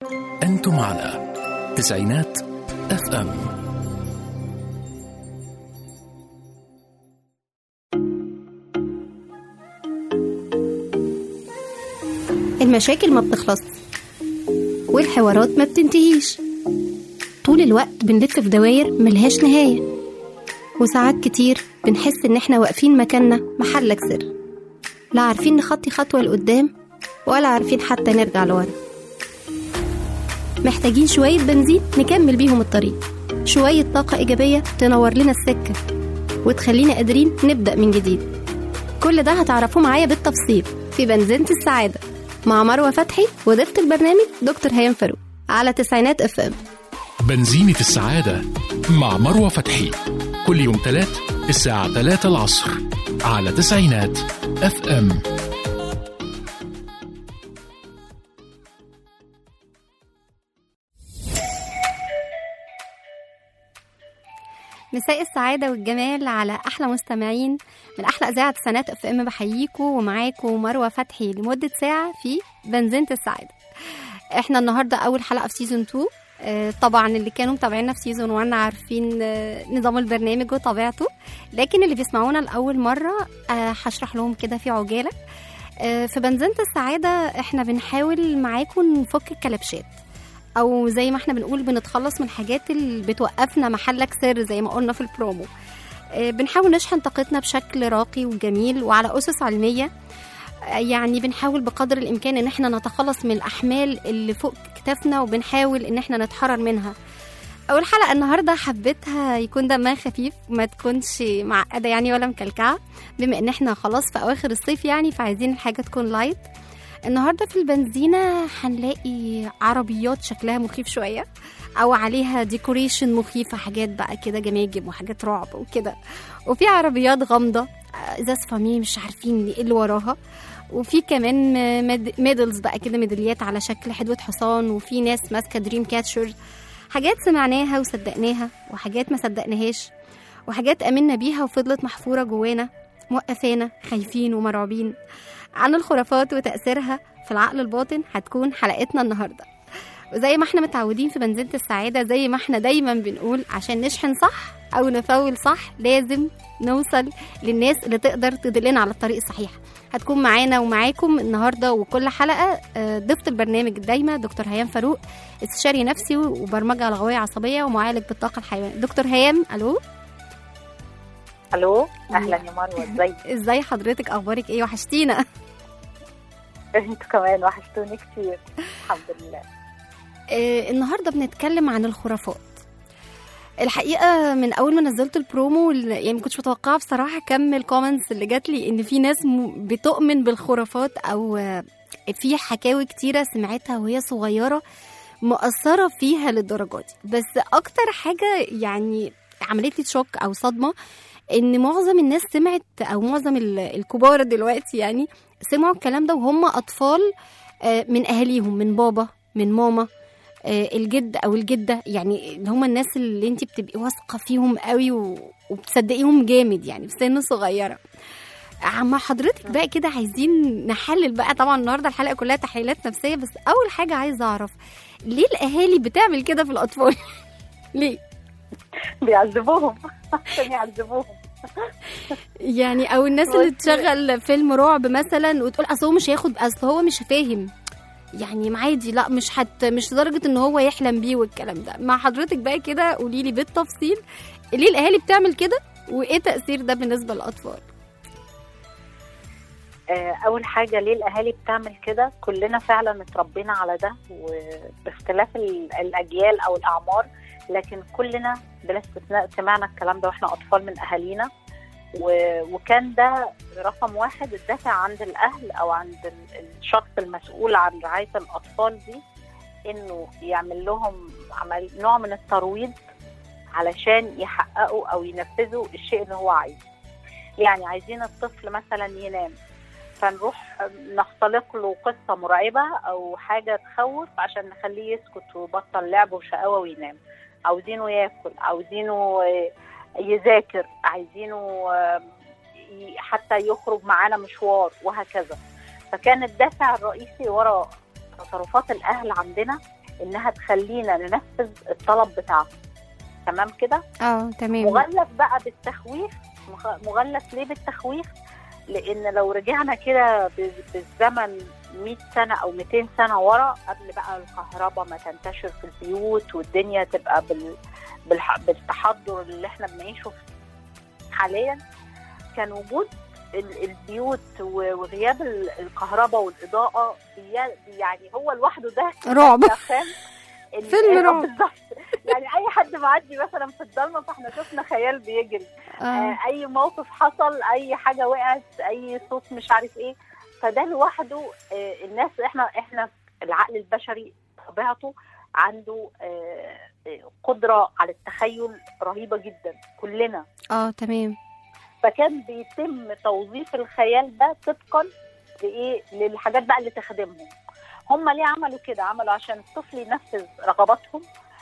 أنتم على تسعينات اف ام المشاكل ما بتخلص والحوارات ما بتنتهيش طول الوقت بنلف في دواير ملهاش نهاية وساعات كتير بنحس إن إحنا واقفين مكاننا محلك سر لا عارفين نخطي خطوة لقدام ولا عارفين حتى نرجع لورا محتاجين شوية بنزين نكمل بيهم الطريق شوية طاقة إيجابية تنور لنا السكة وتخلينا قادرين نبدأ من جديد كل ده هتعرفوه معايا بالتفصيل في بنزينة السعادة مع مروة فتحي وضيفة البرنامج دكتور هيام فاروق على تسعينات اف ام بنزينة السعادة مع مروة فتحي كل يوم تلات الساعة 3 العصر على تسعينات اف ام مساء السعادة والجمال على أحلى مستمعين من أحلى إذاعة سنات اف ام بحييكم ومعاكم مروة فتحي لمدة ساعة في بنزينة السعادة احنا النهاردة أول حلقة في سيزون 2 آه، طبعا اللي كانوا متابعينا في سيزون 1 عارفين آه، نظام البرنامج وطبيعته لكن اللي بيسمعونا لأول مرة آه، هشرح لهم كده في عجالة آه، في بنزينة السعادة احنا بنحاول معاكم نفك الكلبشات او زي ما احنا بنقول بنتخلص من الحاجات اللي بتوقفنا محلك سر زي ما قلنا في البرومو آه، بنحاول نشحن طاقتنا بشكل راقي وجميل وعلى اسس علميه آه، يعني بنحاول بقدر الامكان ان احنا نتخلص من الاحمال اللي فوق كتافنا وبنحاول ان احنا نتحرر منها اول حلقه النهارده حبيتها يكون دمها خفيف ما تكونش معقده يعني ولا مكلكعه بما ان احنا خلاص في اواخر الصيف يعني فعايزين الحاجه تكون لايت النهارده في البنزينه هنلاقي عربيات شكلها مخيف شويه او عليها ديكوريشن مخيفه حاجات بقى كده جماجم وحاجات رعب وكده وفي عربيات غامضه آه، ازاز فاميه مش عارفين ايه اللي وراها وفي كمان ميد- ميدلز بقى كده ميداليات على شكل حدوة حصان وفي ناس ماسكه دريم كاتشر حاجات سمعناها وصدقناها وحاجات ما صدقناهاش وحاجات امنا بيها وفضلت محفوره جوانا موقفانا خايفين ومرعوبين عن الخرافات وتأثيرها في العقل الباطن هتكون حلقتنا النهاردة وزي ما احنا متعودين في بنزينة السعادة زي ما احنا دايما بنقول عشان نشحن صح أو نفول صح لازم نوصل للناس اللي تقدر تدلنا على الطريق الصحيح هتكون معانا ومعاكم النهارده وكل حلقه آه، ضيفه البرنامج الدايمه دكتور هيام فاروق استشاري نفسي وبرمجه لغويه عصبيه ومعالج بالطاقه الحيوانيه دكتور هيام الو الو اهلا يا مروه ازيك ازاي حضرتك اخبارك ايه وحشتينا انتوا كمان وحشتوني كتير الحمد لله آه، النهارده بنتكلم عن الخرافات الحقيقه من اول ما نزلت البرومو ال- يعني ما كنتش متوقعه بصراحه كم الكومنتس اللي جات لي ان في ناس م- بتؤمن بالخرافات او آه، في حكاوي كتيره سمعتها وهي صغيره مؤثره فيها للدرجه دي بس اكتر حاجه يعني عملت لي شوك او صدمه ان معظم الناس سمعت او معظم ال- الكبار دلوقتي يعني سمعوا الكلام ده وهم اطفال آه، من اهاليهم من بابا من ماما آه، الجد او الجده يعني اللي هم الناس اللي انت بتبقي واثقه فيهم قوي و- وبتصدقيهم جامد يعني في سن صغيره مع حضرتك بقى كده عايزين نحلل بقى طبعا النهارده الحلقه كلها تحليلات نفسيه بس اول حاجه عايزه اعرف ليه الاهالي بتعمل كده في الاطفال ليه بيعذبوهم عشان يعذبوهم يعني او الناس اللي بصي. تشغل فيلم رعب مثلا وتقول اصل هو مش هياخد اصل هو مش فاهم يعني عادي لا مش حت مش لدرجه ان هو يحلم بيه والكلام ده مع حضرتك بقى كده قولي لي بالتفصيل ليه الاهالي بتعمل كده وايه تاثير ده بالنسبه للاطفال آه، اول حاجه ليه الاهالي بتعمل كده كلنا فعلا اتربينا على ده وباختلاف ال- الاجيال او الاعمار لكن كلنا بلا استثناء سمعنا الكلام ده واحنا اطفال من اهالينا و- وكان ده رقم واحد الدافع عند الاهل او عند ال- الشخص المسؤول عن رعايه الاطفال دي انه يعمل لهم عمل نوع من الترويض علشان يحققوا او ينفذوا الشيء اللي هو عايزه يعني عايزين الطفل مثلا ينام فنروح نختلق له قصة مرعبة أو حاجة تخوف عشان نخليه يسكت ويبطل لعب وشقاوة وينام عاوزينه ياكل عاوزينه آه، يذاكر عايزينه آه، ي- حتى يخرج معانا مشوار وهكذا فكان الدافع الرئيسي وراء تصرفات الأهل عندنا انها تخلينا ننفذ الطلب بتاعها تمام كده اه تمام مغلف بقى بالتخويف مغ- مغلف ليه بالتخويف لان لو رجعنا كده ب- بالزمن 100 سنه او 200 سنه ورا قبل بقى الكهرباء ما تنتشر في البيوت والدنيا تبقى بال بالح- بالتحضر اللي احنا بنعيشه حاليا كان وجود ال- البيوت و- وغياب ال- الكهرباء والاضاءه بي- يعني هو لوحده ده رعب دخان ال- فيلم آه، رعب. بالظبط يعني اي حد معدي مثلا في الضلمه فاحنا شفنا خيال بيجري اه آه، اي موقف حصل اي حاجه وقعت اي صوت مش عارف ايه فده لوحده آه، الناس احنا احنا العقل البشري طبيعته عنده آه، آه، قدره على التخيل رهيبه جدا كلنا اه تمام فكان بيتم توظيف الخيال ده طبقا لايه للحاجات بقى اللي تخدمهم هم ليه عملوا كده عملوا عشان الطفل ينفذ رغباتهم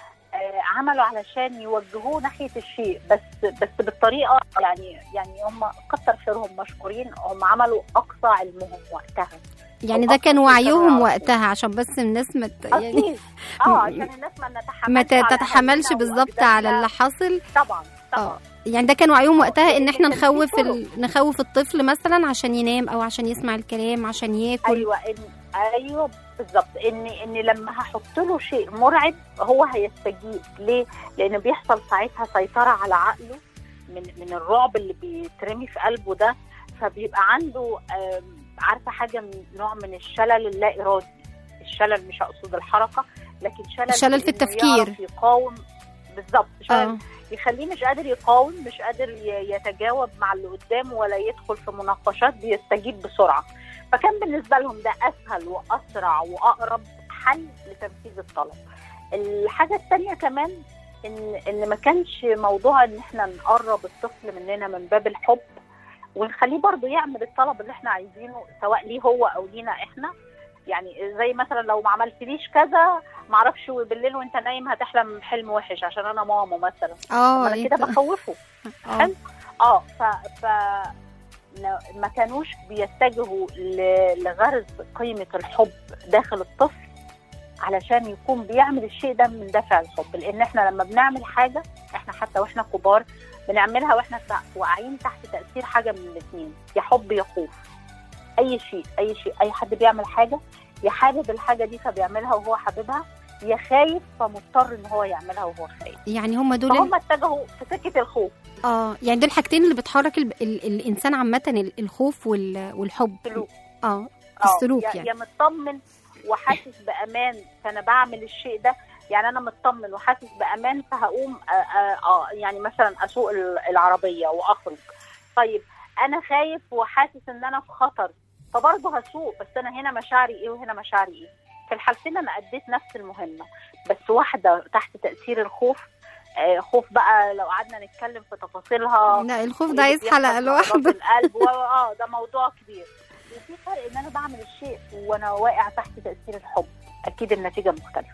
آه عملوا علشان يوجهوه ناحيه الشيء بس بس بالطريقه يعني يعني هم كتر خيرهم مشكورين هم عملوا اقصى علمهم وقتها يعني ده كان أو وعيهم أكتر وقتها عشان بس الناس ما ت- يعني اكيد اه عشان الناس ما نتحملش ما ت- على تتحملش أهالينا بالظبط على وأجدادنا. اللي حصل طبعا طبعا اه يعني ده كان وعيهم وقتها ان احنا لكن في نخوف طرق. ال... نخوف الطفل مثلا عشان ينام او عشان يسمع الكلام عشان ياكل ايوه إن ايوه بالظبط ان ان لما هحط له شيء مرعب هو هيستجيب ليه؟ لان بيحصل ساعتها سيطره على عقله من من الرعب اللي بيترمي في قلبه ده فبيبقى عنده آم، عارفه حاجه من نوع من الشلل اللا ارادي الشلل مش اقصد الحركه لكن شلل الشلل في إنه التفكير. يعرف يقاوم بالظبط شلل اه يخليه مش قادر يقاوم مش قادر ي- يتجاوب مع اللي قدامه ولا يدخل في مناقشات بيستجيب بسرعه فكان بالنسبه لهم ده اسهل واسرع واقرب حل لتنفيذ الطلب الحاجه الثانيه كمان ان ان ما كانش موضوع ان احنا نقرب الطفل مننا من باب الحب ونخليه برضه يعمل الطلب اللي احنا عايزينه سواء ليه هو او لينا احنا يعني زي مثلا لو ما عملتليش كذا ما اعرفش بالليل وانت نايم هتحلم حلم وحش عشان انا ماما مثلا اه انا كده يت- بخوفه اه حلو اه ف ف ل- ما كانوش بيتجهوا ل- لغرز قيمه الحب داخل الطفل علشان يكون بيعمل الشيء ده من دافع الحب لان احنا لما بنعمل حاجه احنا حتى واحنا كبار بنعملها واحنا تع- واقعين تحت تاثير حاجه من الاثنين يا حب يا خوف اي شيء اي شيء اي حد بيعمل حاجه يا حابب الحاجه دي فبيعملها وهو حاببها يا خايف فمضطر ان هو يعملها وهو خايف يعني هم دول ال- فهم اتجهوا في سكه الخوف اه يعني دول الحاجتين اللي بتحرك ال... ال... الانسان عامه ال- الخوف وال... والحب سلوك اه آه، السلوك يا- يعني يا مطمن وحاسس بامان فانا بعمل الشيء ده يعني انا مطمن وحاسس بامان فهقوم آه، آه، آه، يعني مثلا اسوق ال- العربيه واخرج طيب انا خايف وحاسس ان انا في خطر فبرضه هسوق بس انا هنا مشاعري ايه وهنا مشاعري ايه في الحالتين انا اديت نفس المهمه بس واحده تحت تاثير الخوف آه، خوف بقى لو قعدنا نتكلم في تفاصيلها لا الخوف إيه ده اللي عايز بيحصل حلقه في عضلات لوحده القلب و- اه ده موضوع كبير وفي فرق ان انا بعمل الشيء وانا واقع تحت تاثير الحب اكيد النتيجه مختلفه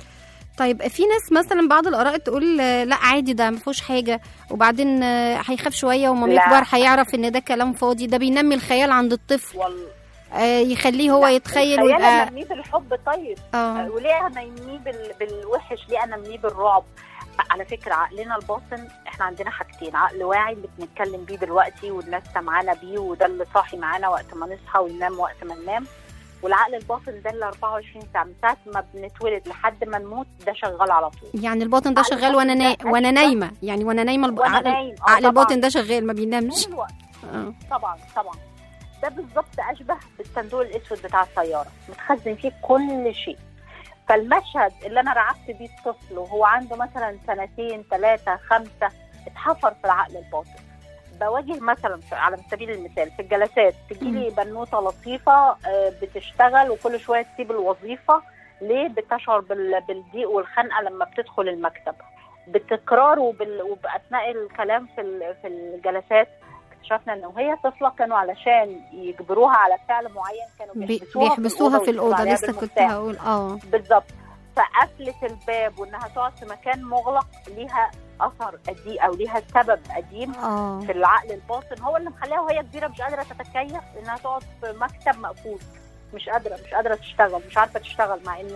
طيب في ناس مثلا بعض الاراء تقول آه، لا عادي ده ما فيهوش حاجه وبعدين آه، هيخاف شويه وما لا. يكبر هيعرف ان ده كلام فاضي ده بينمي الخيال عند الطفل وال... آه، يخليه هو لا، يتخيل الخيال ويبقى انميه بالحب طيب اه وليه انميه بال... بالوحش ليه انميه بالرعب على فكره عقلنا الباطن احنا عندنا حاجتين عقل واعي اللي بنتكلم بيه دلوقتي والناس سمعانا بيه وده اللي صاحي معانا وقت ما نصحى وننام وقت ما ننام والعقل الباطن ده اللي 24 ساعه من ساعه ما بنتولد لحد ما نموت ده شغال على طول يعني الباطن ده عقل شغال وانا نا... الباطن ده وانا أشبه- نايمه يعني وانا نايمه الب... وانا عقل, نايم آه عقل طبعاً. الباطن ده شغال ما بينامش طول الوقت اه طبعا طبعا ده بالظبط اشبه بالصندوق الاسود بتاع السياره متخزن فيه كل شيء فالمشهد اللي انا رعبت بيه الطفل وهو عنده مثلا سنتين ثلاثه خمسه اتحفر في العقل الباطن بواجه مثلا في- على سبيل المثال في الجلسات تجيلي بنوته لطيفه آه، بتشتغل وكل شويه تسيب الوظيفه ليه بتشعر بال- بالضيق والخنقه لما بتدخل المكتب بتكرار وبال... وباثناء الكلام في ال- في الجلسات اكتشفنا ان وهي طفله كانوا علشان يجبروها على فعل معين كانوا بي... بيحبسوها, بيحبسوها في ويقفلوا الاوضه عليها لسه كنت بالمفتاح. هقول اه بالظبط فقفلة الباب وانها تقعد في مكان مغلق ليها اثر قديم او ليها سبب قديم اه في العقل الباطن هو اللي مخليها وهي كبيره مش قادره تتكيف انها تقعد في مكتب مقفول مش قادره مش قادره تشتغل مش عارفه تشتغل مع ان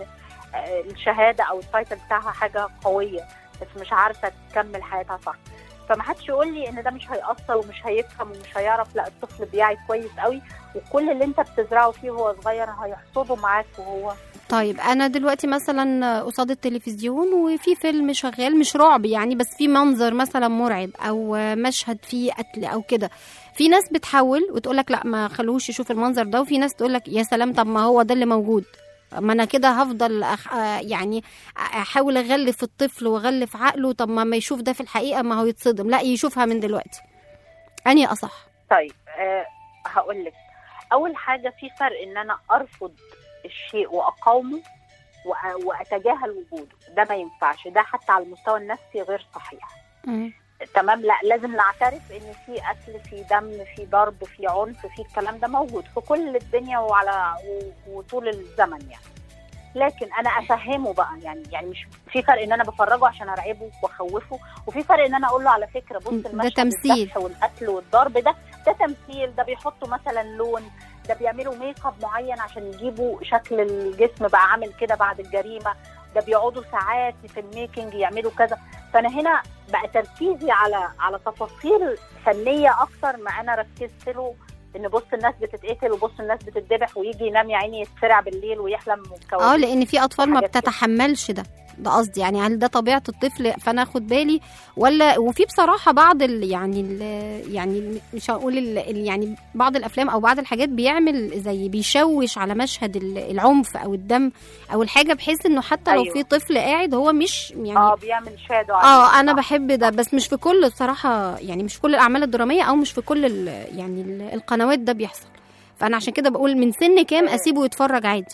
آه، الشهاده او التايتل بتاعها حاجه قويه بس مش عارفه تكمل حياتها صح فما حدش يقول لي ان ده مش هيأثر ومش هيفهم ومش هيعرف لا الطفل بيعي كويس قوي وكل اللي انت بتزرعه فيه وهو صغير هيحصده معاك وهو طيب انا دلوقتي مثلا قصاد التلفزيون وفي فيلم شغال مش رعب يعني بس في منظر مثلا مرعب او مشهد فيه قتل او كده في ناس بتحاول وتقول لك لا ما خلوش يشوف المنظر ده وفي ناس تقول لك يا سلام طب ما هو ده اللي موجود ما انا كده هفضل أخ... آه يعني احاول اغلف الطفل واغلف عقله طب ما ما يشوف ده في الحقيقه ما هو يتصدم لا يشوفها من دلوقتي اني اصح طيب أه هقول لك اول حاجه في فرق ان انا ارفض الشيء واقاومه وأ- واتجاهل وجوده ده ما ينفعش ده حتى على المستوى النفسي غير صحيح مم. تمام لا لازم نعترف ان في قتل في دم في ضرب في عنف في الكلام ده موجود في كل الدنيا وعلى و- وطول الزمن يعني لكن انا افهمه بقى يعني يعني مش في فرق ان انا بفرجه عشان ارعبه واخوفه وفي فرق ان انا اقول له على فكره بص ده المشهد تمثيل. الذبح والقتل والضرب ده ده تمثيل ده بيحطوا مثلا لون ده بيعملوا ميك اب معين عشان يجيبوا شكل الجسم بقى عامل كده بعد الجريمه ده بيقعدوا ساعات في الميكنج يعملوا كذا فانا هنا بقى تركيزي على على تفاصيل فنيه اكتر ما انا ركزت له ان بص الناس بتتقتل وبص الناس بتتذبح ويجي ينام يا عيني يتسرع بالليل ويحلم والكوابيس اه لان في اطفال ما وحاجات كده. بتتحملش ده ده قصدي يعني هل ده طبيعه الطفل فانا اخد بالي ولا وفي بصراحه بعض ال يعني ال يعني مش هقول ال ال- يعني بعض الافلام او بعض الحاجات بيعمل زي بيشوش على مشهد ال- العنف او الدم او الحاجه بحيث انه حتى لو أيوة. في طفل قاعد هو مش يعني اه بيعمل شادو اه انا بحب ده بس مش في كل بصراحه يعني مش في كل الاعمال الدراميه او مش في كل ال يعني ال- القنوات ده بيحصل فانا عشان كده بقول من سن كام آه. اسيبه يتفرج عادي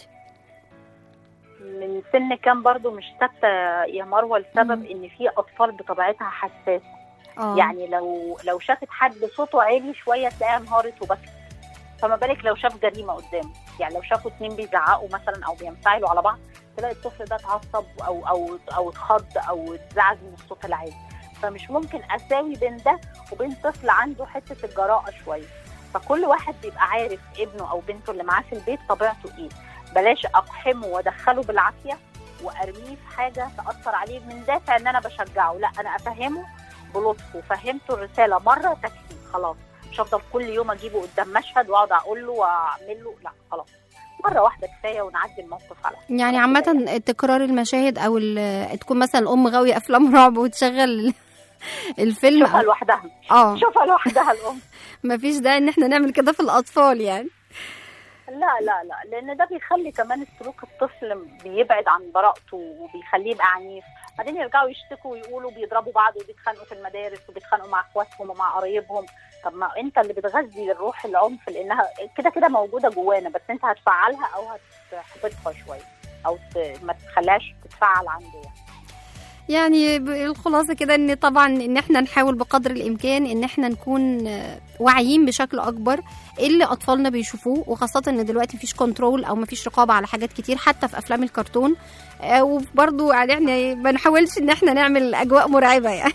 من سن كام برضو مش ثابته يا مروه لسبب مم. ان في اطفال بطبيعتها حساسه اه يعني لو لو شافت حد صوته عالي شويه تلاقيها انهارت وبكت فما بالك لو شاف جريمه قدامه يعني لو شافوا اتنين بيزعقوا مثلا او بينفعلوا على بعض تلاقي الطفل ده اتعصب او او او اتخض او اتزعج من الصوت العالي فمش ممكن اساوي بين ده وبين طفل عنده حته الجراءه شويه فكل واحد بيبقى عارف ابنه او بنته اللي معاه في البيت طبيعته ايه بلاش اقحمه وادخله بالعافيه وارميه في حاجه تاثر عليه من دافع ان انا بشجعه لا انا افهمه بلطف وفهمته الرساله مره تكفي خلاص مش هفضل كل يوم اجيبه قدام مشهد واقعد اقول له واعمل له لا خلاص مره واحده كفايه ونعدي الموقف على خير. يعني خلاص كده عامة تكرار المشاهد أو ال- تكون مثلا الأم غاوية أفلام رعب وتشغل الفيلم شوفها أو- لوحدها اه شوفها لوحدها الام مفيش داعي إن احنا نعمل كده في الأطفال يعني لا لا لا لان ده بيخلي كمان سلوك الطفل بيبعد عن براءته وبيخليه يبقى عنيف بعدين يرجعوا يشتكوا ويقولوا بيضربوا بعض وبيتخانقوا في المدارس وبيتخانقوا مع اخواتهم ومع قرايبهم طب ما انت اللي بتغذي الروح العنف لانها كده كده موجوده جوانا بس انت هتفعلها او هتحبطها شويه او ت- ما تخليهاش تتفعل عنده يعني. يعني ب- الخلاصة كده ان طبعا ان احنا نحاول بقدر الامكان ان احنا نكون آه، واعيين بشكل اكبر إيه اللي اطفالنا بيشوفوه وخاصة ان دلوقتي مفيش كنترول او مفيش رقابة على حاجات كتير حتى في افلام الكرتون آه، وبرضو يعني احنا ما نحاولش ان احنا نعمل اجواء مرعبة يعني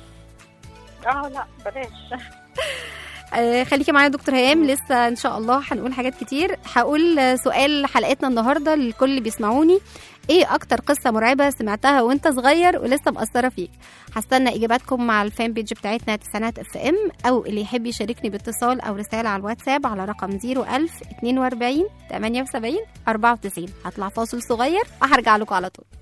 اه لا بلاش آه، خليكي معايا يا دكتور هيام لسه ان شاء الله هنقول حاجات كتير هقول آه، سؤال حلقتنا النهارده للكل اللي بيسمعوني ايه اكتر قصه مرعبه سمعتها وانت صغير ولسه مأثره فيك هستنى اجاباتكم مع الفان بيج بتاعتنا تسعينات اف ام او اللي يحب يشاركني باتصال او رساله على الواتساب على رقم 01000 42 78 94 هطلع فاصل صغير وهرجع لكم على طول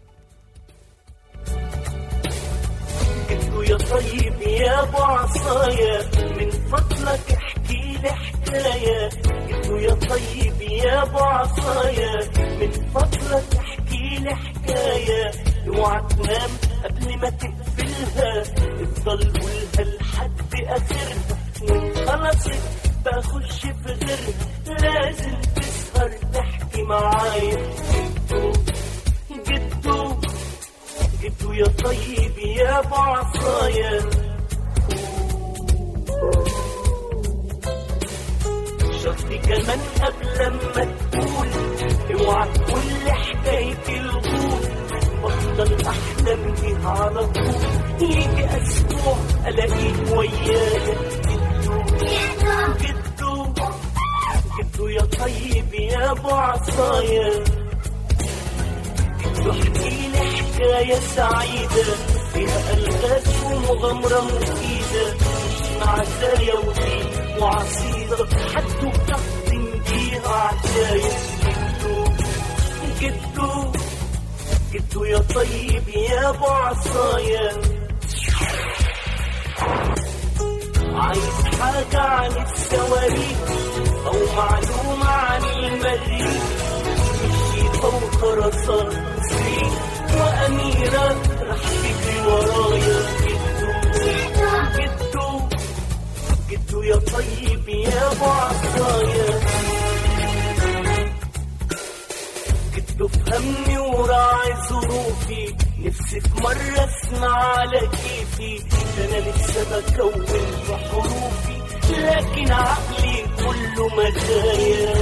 قلتوا يا طيب يا ابو عصايا من فضلك احكي لي حكايه قلتوا يا طيب يا ابو عصايا من فضلك احكي لي حكايه اوعى تنام قبل ما تقفلها افضل قولها لحد اخرها وان خلصت بخش في غيرها لازم تسهر تحكي معايا جدو جدو جدو يا طيب يا ابو عصايا شرطي كمان قبل ما تقول اوعى تقول لي حكاية الغول بفضل احلم بيها على طول يجي اسبوع الاقيك ويايا جدو جدو جدو يا طيب يا ابو عصايا يحكي لي حكاية سعيدة فيها ألغاز ومغامرة مفيدة مش معزايا ودين وعصيدة حد بتقدم بيها عداية جدو جدو جدو يا طيب يا ابو عصايا عايز حاجة عن السواريخ أو معلومة عن المريخ مشي فوق رصاصي وأميرة رح تجري ورايا جدو جدو جدو يا طيب يا ابو عصايا جدو فهمني وراعي ظروفي نفسي في مرة اسمع على كيفي ده انا لسه بكون في حروفي لكن عقلي كله مزايا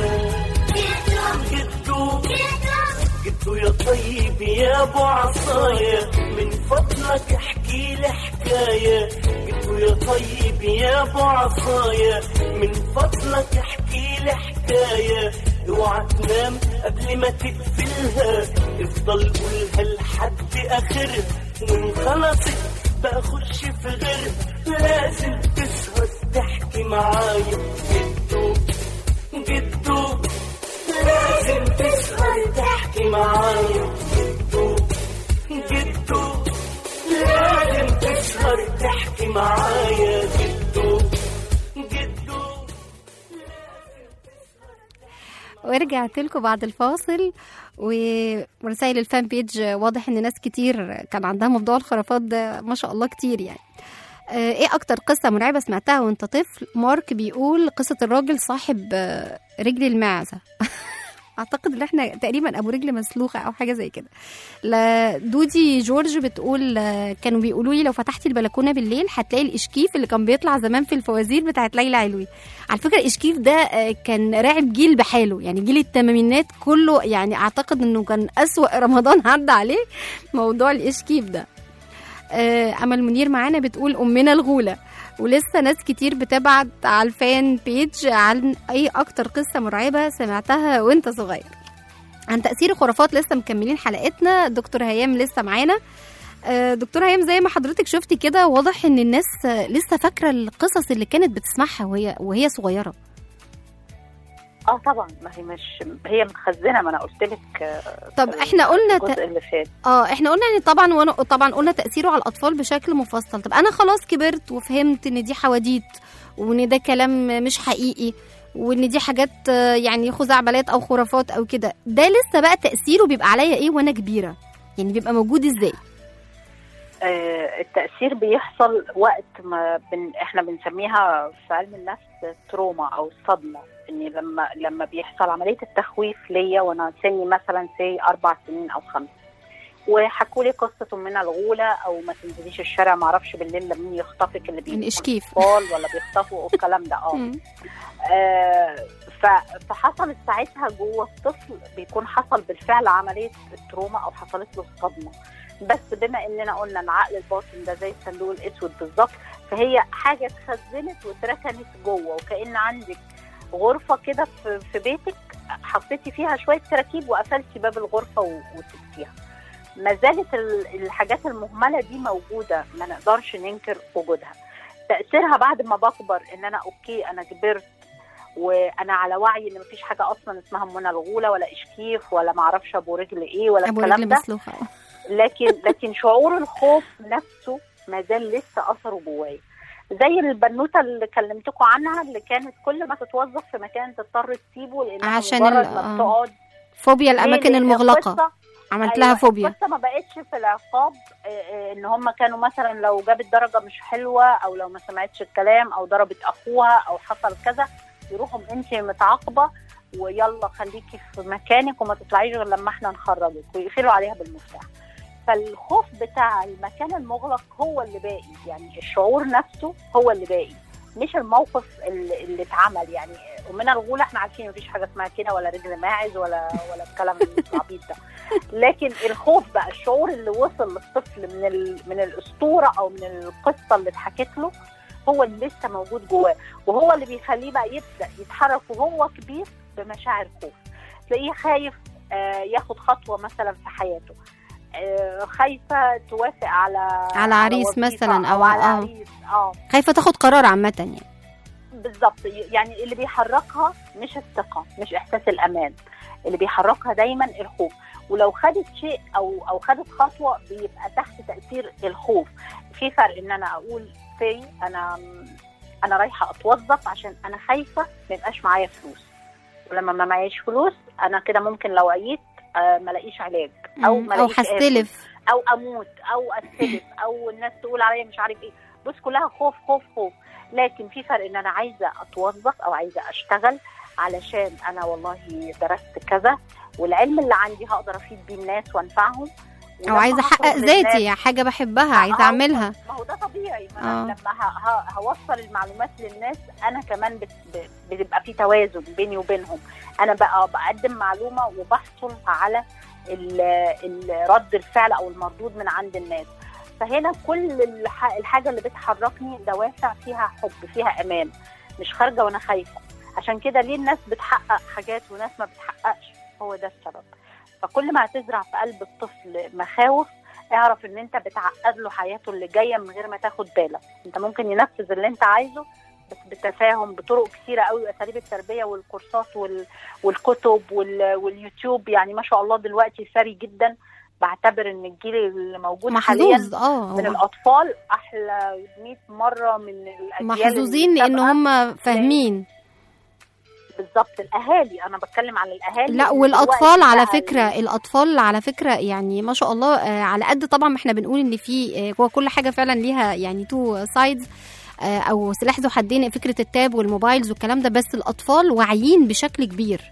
جدو جدو يا طيب يا ابو عصايا من فضلك احكي لي حكايه جدو يا طيب يا ابو عصايا من فضلك احكي لي حكايه اوعى تنام قبل ما تقفلها افضل قولها لحد اخرها وان خلصت بقى خش في غيرها لازم تسهر تحكي معايا جدو جدو لازم تسهر تحكي معايا جدو جدو لازم تسهر تحكي معايا جدو جدو ورجعت لكم بعد الفاصل ورسائل الفان بيج واضح ان ناس كتير كان عندها موضوع الخرافات ده ما شاء الله كتير يعني آه، ايه اكتر قصه مرعبه سمعتها وانت طفل مارك بيقول قصه الراجل صاحب آه، رجل المعزه اعتقد ان احنا تقريبا ابو رجل مسلوخه او حاجه زي كده لا دودي جورج بتقول آه، كانوا بيقولوا لي لو فتحتي البلكونه بالليل هتلاقي الاشكيف اللي كان بيطلع زمان في الفوازير بتاعت ليلى علوي على فكره الاشكيف ده آه، كان راعب جيل بحاله يعني جيل الثمانينات كله يعني اعتقد انه كان اسوأ رمضان عدى عليه موضوع الاشكيف ده آه، امل منير معانا بتقول امنا الغوله ولسه ناس كتير بتبعت على الفان بيج عن اي اكتر قصه مرعبه سمعتها وانت صغير عن تاثير الخرافات لسه مكملين حلقتنا دكتور هيام لسه معانا آه، دكتور هيام زي ما حضرتك شفتي كده واضح ان الناس آه، لسه فاكره القصص اللي كانت بتسمعها وهي وهي صغيره اه طبعا ما هي مش هي متخزنه ما انا قلت لك آه، طب في احنا قلنا ت... الجزء اللي فات اه احنا قلنا يعني طبعا وانا طبعا قلنا تاثيره على الاطفال بشكل مفصل طب انا خلاص كبرت وفهمت ان دي حواديت وان ده كلام مش حقيقي وان دي حاجات آه، يعني خزعبلات او خرافات او كده ده لسه بقى تاثيره بيبقى عليا ايه وانا كبيره يعني بيبقى موجود ازاي آه، التأثير بيحصل وقت ما بن... احنا بنسميها في علم النفس تروما او الصدمة ان لما لما بيحصل عملية التخويف ليا وانا سني مثلا سي اربع سنين او خمس وحكوا لي قصة من الغولة او ما تنزليش الشارع ما اعرفش بالليل لما مين يخطفك اللي بيبقوا الإشكيف. اطفال ولا بيخطفوا الكلام ده اه مم. آه، ف- فحصلت ساعتها جوه الطفل بيكون حصل بالفعل عمليه التروما او حصلت له الصدمه بس بما اننا قلنا ان عقل الباطن ده زي الصندوق الاسود بالظبط فهي حاجه اتخزنت واتركنت جوه وكان عندك غرفه كده في في بيتك حطيتي فيها شويه كراكيب وقفلتي باب الغرفه و- وسبتيها ما زالت ال- الحاجات المهمله دي موجوده ما نقدرش ننكر وجودها تاثيرها بعد ما بكبر ان انا اوكي انا كبرت وانا على وعي ان مفيش حاجه اصلا اسمها منى الغوله ولا اشكيف ولا معرفش ابو رجل ايه ولا ابو الكلام رجل ده مسلوخه لكن لكن شعور الخوف نفسه ما زال لسه اثره جوايا زي البنوته اللي كلمتكم عنها اللي كانت كل ما تتوظف في مكان تضطر تسيبه لانها عشان مجرد ال- ما آه. بتقعد فوبيا ليه؟ الاماكن لأن المغلقه القصة- عملت أيوة، لها فوبيا القصه ما بقتش في العقاب آه، آه، ان هم كانوا مثلا لو جابت درجه مش حلوه او لو ما سمعتش الكلام او ضربت اخوها او حصل كذا يروحوا انت متعاقبه ويلا خليكي في مكانك وما تطلعيش غير لما احنا نخرجك ويقفلوا عليها بالمفتاح فالخوف بتاع المكان المغلق هو اللي باقي يعني الشعور نفسه هو اللي باقي مش الموقف اللي, اللي اتعمل يعني ومن الغولة احنا عارفين مفيش حاجه اسمها كده ولا رجل ماعز ولا ولا الكلام العبيط ده لكن الخوف بقى الشعور اللي وصل للطفل من ال... من الاسطوره او من القصه اللي اتحكت له هو اللي لسه موجود جواه وهو اللي بيخليه بقى يبدا يتحرك وهو كبير بمشاعر خوف تلاقيه خايف آه، ياخد خطوه مثلا في حياته آه، خايفه توافق على على عريس وظيفة مثلاً أو- او على آه. عريس اه خايفه تاخد قرار عامه يعني بالظبط يعني اللي بيحركها مش الثقه مش احساس الامان اللي بيحركها دايما الخوف ولو خدت شيء او او خدت خطوه بيبقى تحت تاثير الخوف في فرق ان انا اقول في انا انا رايحه اتوظف عشان انا خايفه ما يبقاش معايا فلوس ولما ما معيش فلوس انا كده ممكن لو عييت آه، ما الاقيش علاج او مم. ما او الاقيش آكل. هستلف او اموت او استلف او الناس تقول عليا مش عارف ايه بص كلها خوف خوف خوف لكن في فرق ان انا عايزه اتوظف او عايزه اشتغل علشان انا والله درست كذا والعلم اللي عندي هقدر افيد بيه الناس وانفعهم او ولما عايزه احقق هخرج للناس- ذاتي حاجه بحبها عايزه آه، اعملها ما هو ده طبيعي ما آه. أنا لما ه- ه- هوصل المعلومات للناس انا كمان بت- ب- بتبقى في توازن بيني وبينهم انا بقى بقدم معلومه وبحصل على ال- ال- رد الفعل او المردود من عند الناس فهنا كل الح- الحاجه اللي بتحركني دوافع فيها حب فيها امان مش خارجه وانا خايفه عشان كده ليه الناس بتحقق حاجات وناس ما بتحققش هو ده السبب فكل ما هتزرع في قلب الطفل مخاوف اعرف ان انت بتعقد له حياته اللي جايه من غير ما تاخد بالك انت ممكن ينفذ اللي انت عايزه بس بالتفاهم بطرق كتيره قوي اساليب التربيه والكورسات وال... والكتب وال... واليوتيوب يعني ما شاء الله دلوقتي ثري جدا بعتبر ان الجيل اللي موجود حاليا محظوظ اه من هو الاطفال احلى 100 مره من الاجيال محظوظين لان السابقة. هم فاهمين بالظبط الاهالي انا بتكلم عن الاهالي لا اللي والاطفال دلوقتي على بقى فكره الاطفال على فكره يعني ما شاء الله آه، على قد طبعا ما احنا بنقول ان في آه، هو كل حاجه فعلا ليها يعني تو سايدز او سلاح ذو حدين فكره التاب والموبايلز والكلام ده بس الاطفال واعيين بشكل كبير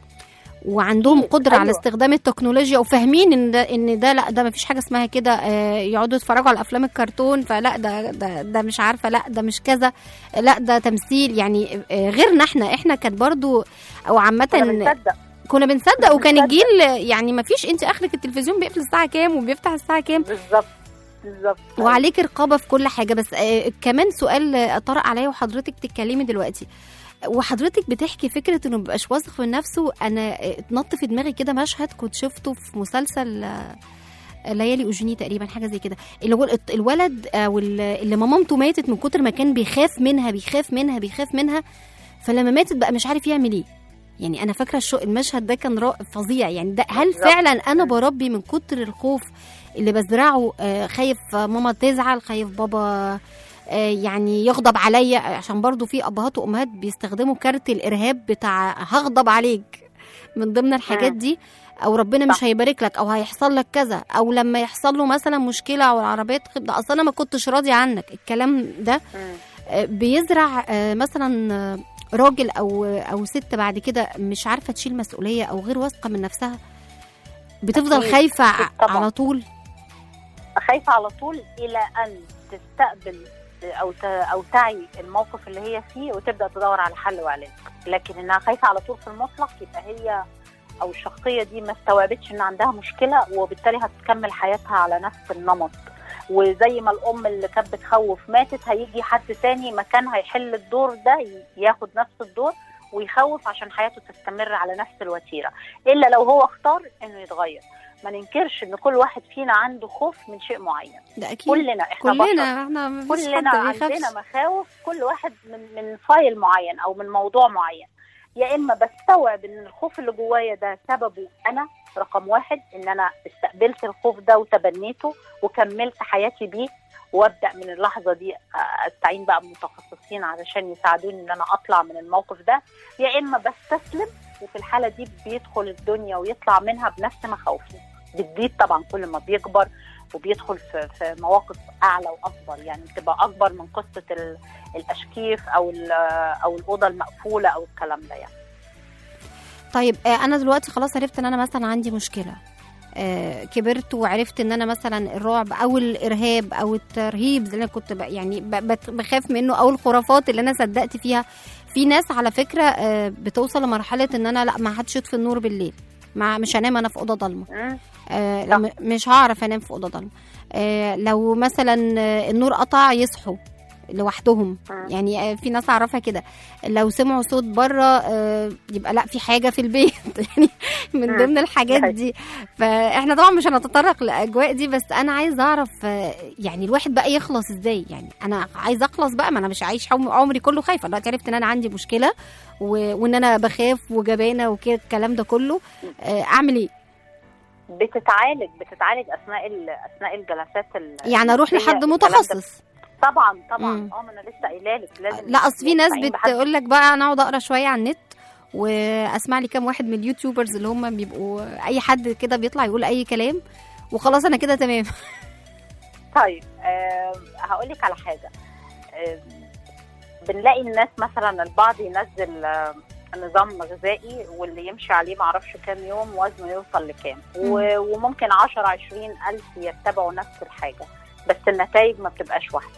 وعندهم أكيد، قدره على أيوة. استخدام التكنولوجيا وفاهمين ان ده ان ده لا ده ما فيش حاجه اسمها كده آه، يقعدوا يتفرجوا على افلام الكرتون فلا ده ده ده مش عارفه لا ده مش كذا لا ده تمثيل يعني آه، غيرنا احنا احنا كانت برضو او عامه كنا بنصدق كنا بنصدق كنا وكان بنصدق. الجيل يعني ما فيش انت اخرك التلفزيون بيقفل الساعه كام وبيفتح الساعه كام بالظبط بالظبط وعليك رقابه في كل حاجه بس آه كمان سؤال آه، طرأ عليا وحضرتك بتتكلمي دلوقتي وحضرتك بتحكي فكره انه مبقاش واثق من نفسه انا آه، اتنط في دماغي كده مشهد كنت شفته في مسلسل آه، ليالي اوجيني تقريبا حاجه زي كده اللي هو الط- الولد او ال- اللي مامته ماتت من كتر ما كان بيخاف منها بيخاف منها بيخاف منها فلما ماتت بقى مش عارف يعمل ايه يعني انا فاكره الشو المشهد ده كان رائع فظيع يعني ده هل بالظبط. فعلا انا بربي من كتر الخوف اللي بزرعه آه، خايف ماما تزعل خايف بابا آه، يعني يغضب عليا عشان برضو في ابهات وامهات بيستخدموا كارت الارهاب بتاع هغضب عليك من ضمن الحاجات مم. دي او ربنا مش صح. هيبارك لك او هيحصل لك كذا او لما يحصل له مثلا مشكله او العربيه تخب ده اصل انا ما كنتش راضي عنك الكلام ده مم. آه، بيزرع آه، مثلا آه، راجل او او ست بعد كده مش عارفه تشيل مسؤوليه او غير واثقه من نفسها بتفضل أكيد، خايفه أكيد ع- طبعاً. على طول خايفه على طول الى ان تستقبل او ت- او تعي الموقف اللي هي فيه وتبدا تدور على حل وعلاج لكن انها خايفه على طول في المطلق يبقى هي او الشخصيه دي ما استوعبتش ان عندها مشكله وبالتالي هتكمل حياتها على نفس النمط وزي ما الام اللي كانت بتخوف ماتت هيجي حد تاني مكانها يحل الدور ده ي- ياخد نفس الدور ويخوف عشان حياته تستمر على نفس الوتيره الا لو هو اختار انه يتغير ما ننكرش ان كل واحد فينا عنده خوف من شيء معين ده اكيد كلنا احنا بشر كلنا احنا مفيش كلنا حد عندنا بيخافش مخاوف كل واحد من من فايل معين او من موضوع معين يا اما بستوعب ان الخوف اللي جوايا ده سببه انا رقم واحد ان انا استقبلت الخوف ده وتبنيته وكملت حياتي بيه وابدا من اللحظه دي استعين بقى بمتخصصين علشان يساعدوني ان انا اطلع من الموقف ده يا اما بستسلم وفي الحاله دي بيدخل الدنيا ويطلع منها بنفس مخاوفه بتزيد طبعا كل ما بيكبر وبيدخل في, في مواقف اعلى واكبر يعني بتبقى اكبر من قصه ال- الاشكيف او ال- او الاوضه المقفوله او الكلام ده يعني طيب آه، انا دلوقتي خلاص عرفت ان انا مثلا عندي مشكله آه، كبرت وعرفت ان انا مثلا الرعب او الارهاب او الترهيب اللي انا كنت ب- يعني ب- بت- بخاف منه او الخرافات اللي انا صدقت فيها في ناس على فكره آه، بتوصل لمرحله ان انا لا ما حدش يطفي النور بالليل ما مش هنام انا في اوضه ضلمه مم. آه صح. لما- مش هعرف انام في اوضه ضلمه آه لو مثلا آه، النور قطع يصحوا لوحدهم مم. يعني آه، في ناس اعرفها كده لو سمعوا صوت بره آه، يبقى لا في حاجه في البيت يعني من مم. ضمن الحاجات ده دي فاحنا طبعا مش هنتطرق لاجواء دي بس انا عايز اعرف آه، يعني الواحد بقى يخلص ازاي يعني انا عايز اخلص بقى ما انا مش عايش عم- عمري كله خايفه دلوقتي عرفت ان انا عندي مشكله و... وان انا بخاف وجبانه وكده الكلام ده كله آه، اعمل ايه بتتعالج بتتعالج اثناء ال- اثناء الجلسات ال- يعني اروح النفسية، لحد الكلام ده. متخصص طبعا طبعا مم. اه ما انا لسه قايله لك لازم لا اصل في ناس نستعين بحد. بتقول لك بقى انا اقعد اقرا شويه على النت واسمع لي كام واحد من اليوتيوبرز اللي هم بيبقوا اي حد كده بيطلع يقول اي كلام وخلاص انا كده تمام طيب آه هقول لك على حاجه آه بنلاقي الناس مثلا البعض ينزل آه نظام غذائي واللي يمشي عليه معرفش كام يوم وزنه يوصل لكام و- وممكن 10 20 ألف يتبعوا نفس الحاجة بس النتائج ما بتبقاش واحدة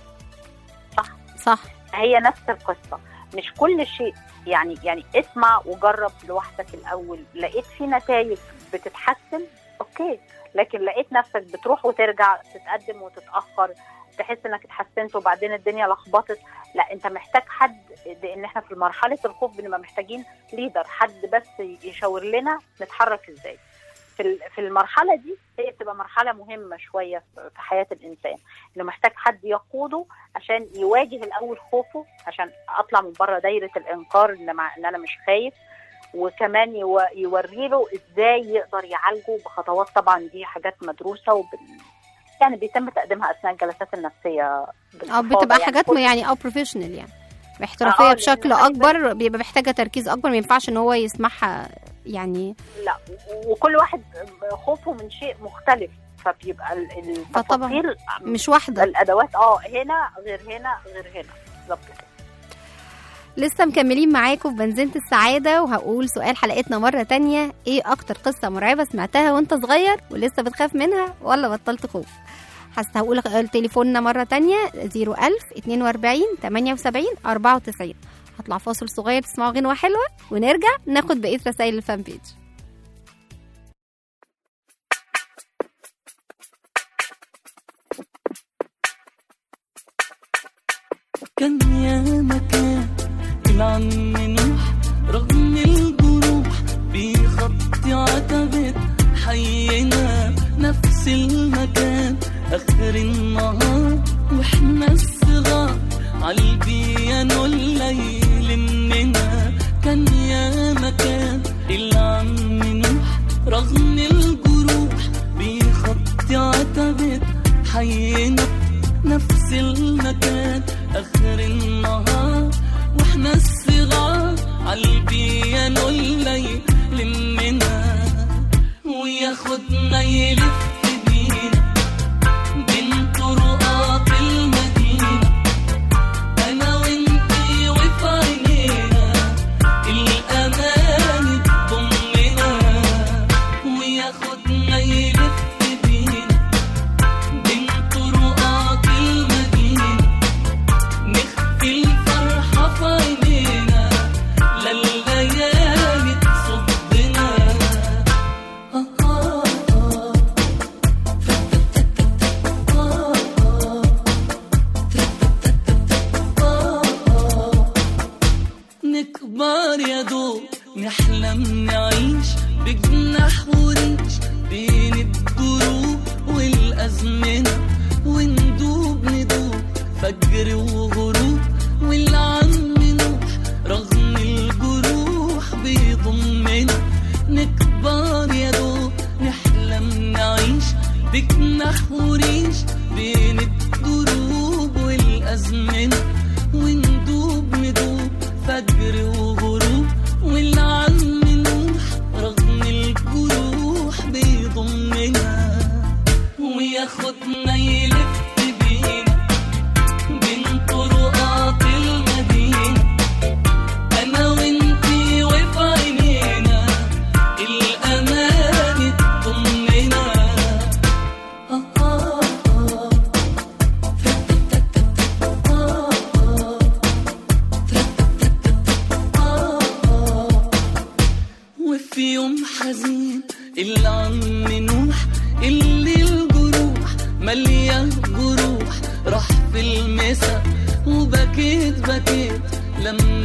صح هي نفس القصة مش كل شيء يعني يعني اسمع وجرب لوحدك الأول لقيت في نتائج بتتحسن أوكي لكن لقيت نفسك بتروح وترجع تتقدم وتتأخر تحس انك اتحسنت وبعدين الدنيا لخبطت لا انت محتاج حد لان احنا في مرحله الخوف بنبقى محتاجين ليدر حد بس يشاور لنا نتحرك ازاي في ال- في المرحله دي هي بتبقى مرحله مهمه شويه في حياه الانسان انه محتاج حد يقوده عشان يواجه الاول خوفه عشان اطلع من بره دايره الانكار ان, مع ان انا مش خايف وكمان يو- يوري له ازاي يقدر يعالجه بخطوات طبعا دي حاجات مدروسه وبال يعني بيتم تقديمها اثناء الجلسات النفسيه اه باستفاضة بتبقى يعني حاجات كل- يعني اه بروفيشنال يعني باحترافيه آه، بشكل لأن خلي اكبر بيبقى محتاجه تركيز اكبر ما ينفعش ان هو يسمعها يعني لا وكل واحد خوفه من شيء مختلف فبيبقى ال- فطبعاً التفاصيل مش واحده الادوات اه هنا غير هنا غير هنا بالظبط كده لسه مكملين معاكم في بنزينة السعادة وهقول سؤال حلقتنا مرة تانية ايه اكتر قصة مرعبة سمعتها وانت صغير ولسه بتخاف منها ولا بطلت خوف حاسة هقول تليفوننا مرة تانية 01000 42 78 94 هطلع فاصل صغير تسمعوا غنوة حلوة ونرجع ناخد بقية رسائل الفان بيج كان يا مكان العم نوح رغم الجروح بيخطي عتبة حينا نفس المكان آخر النهار واحنا الصغار عالبيانو الليل مننا كان يا مكان العم نوح رغم الجروح بيخطي عتبة حينا نفس المكان اخر النهار واحنا الصغار عالبيانو الليل لمنا وياخدنا يلف بينا بين طرقات المدينة انا وانتي وفي عينينا الامان تضمنا وياخدنا يلف بينا بين طرقات المدينة نخفي الفرحة في عينينا لليالي تصدنا آه آه آه. آه آه. آه آه. نكبر يا دوب نحلم نعيش بجناح وريش بين الدروب والأزمنة وندوب ندوب فجر وغروب والعم نوح رغم الجروح بيضمنا نكبر يا دوب نحلم نعيش بجناح وريش بين الدروب والأزمنة وندوب ندوب فجر وغروب والعم نوح رغم الجروح بيضمنا وياخدنا يلف بينا بين طرقات المدينة أنا وإنتي وفي عينينا الأمان تضمنا آه آه آه. آه آه.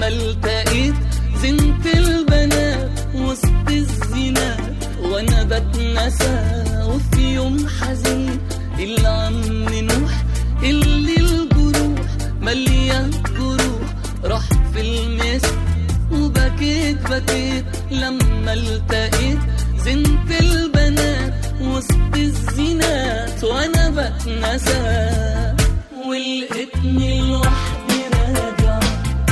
التقيت زنت البنات وسط الزينات وانا بتنسى وفي يوم حزين العم نوح اللي الجروح مليان جروح راح في المسك وبكيت بكيت لما التقيت زنت البنات وسط الزينات وانا بتنسى ولقيتني لوحدي راجع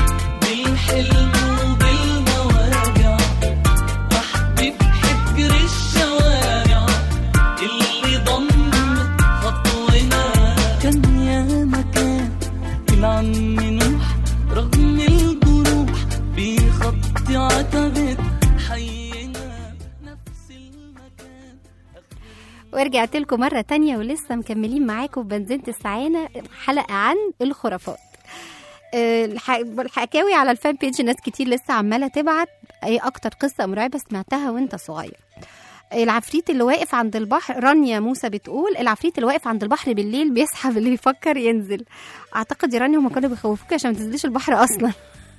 بالحلم وبالمواجع وحدي في حجر الشوارع اللي ضمت خطونا كان يا مكان العم نوح رغم الجروح بخط عتبة حينا نفس المكان ورجعت لكم مرة تانية ولسه مكملين معاكم في بنزينة السعانة حلقة عن الخرافات آه، الح- الحكاوي على الفان بيج ناس كتير لسه عمالة تبعت ايه اكتر قصة مرعبة سمعتها وانت صغير العفريت اللي واقف عند البحر رانيا موسى بتقول العفريت اللي واقف عند البحر بالليل بيسحب اللي يفكر ينزل اعتقد يا رانيا هما كانوا بيخوفوك عشان ما تنزليش البحر اصلا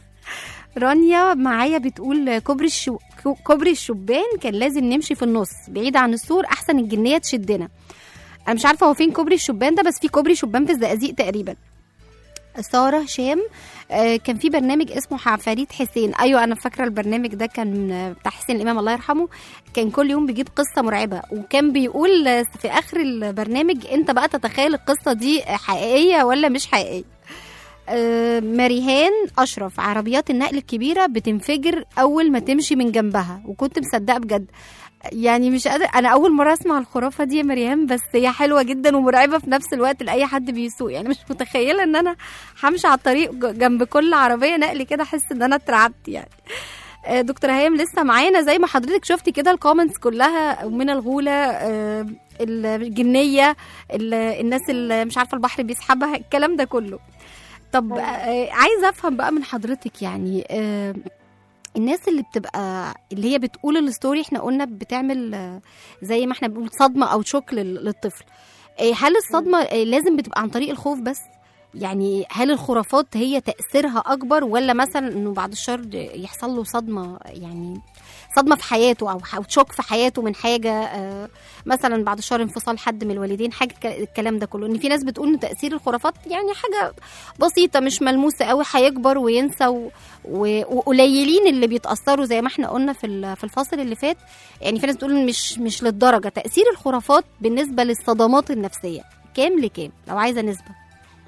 رانيا معايا بتقول كوبري الشو... كو- كوبري الشبان كان لازم نمشي في النص بعيد عن السور احسن الجنيه تشدنا انا مش عارفه هو فين كوبري الشبان ده بس في كوبري شبان في الزقازيق تقريبا ساره هشام آه، كان في برنامج اسمه عفاريت حسين ايوه انا فاكره البرنامج ده كان آه، بتاع حسين الامام الله يرحمه كان كل يوم بيجيب قصه مرعبه وكان بيقول آه، في اخر البرنامج انت بقى تتخيل القصه دي حقيقيه ولا مش حقيقيه آه، مريهان اشرف عربيات النقل الكبيره بتنفجر اول ما تمشي من جنبها وكنت مصدقه بجد يعني مش قادر انا اول مره اسمع الخرافه دي يا مريم بس هي حلوه جدا ومرعبه في نفس الوقت لاي حد بيسوق يعني مش متخيله ان انا همشي على الطريق ج- جنب كل عربيه نقل كده احس ان انا اترعبت يعني آه، دكتور هيام لسه معانا زي ما حضرتك شفتي كده الكومنتس كلها من الغوله آه، الجنيه ال- الناس اللي مش عارفه البحر بيسحبها الكلام ده كله طب آه، عايزه افهم بقى من حضرتك يعني آه، الناس اللي بتبقى اللي هي بتقول الستوري احنا قلنا بتعمل آه، زي ما احنا بنقول صدمه او شوك لل- للطفل آه، هل الصدمه آه، لازم بتبقى عن طريق الخوف بس يعني هل الخرافات هي تاثيرها اكبر ولا مثلا انه بعد الشر يحصل له صدمه يعني صدمه في حياته او أو شوك في حياته من حاجه آه، مثلا بعد الشر انفصال حد من الوالدين حاجه ك- الكلام ده كله ان في ناس بتقول ان تاثير الخرافات يعني حاجه بسيطه مش ملموسه قوي هيكبر وينسى و... و... وقليلين اللي بيتاثروا زي ما احنا قلنا في ال- في الفاصل اللي فات يعني في ناس بتقول مش مش للدرجه تاثير الخرافات بالنسبه للصدمات النفسيه كام لكام لو عايزه نسبه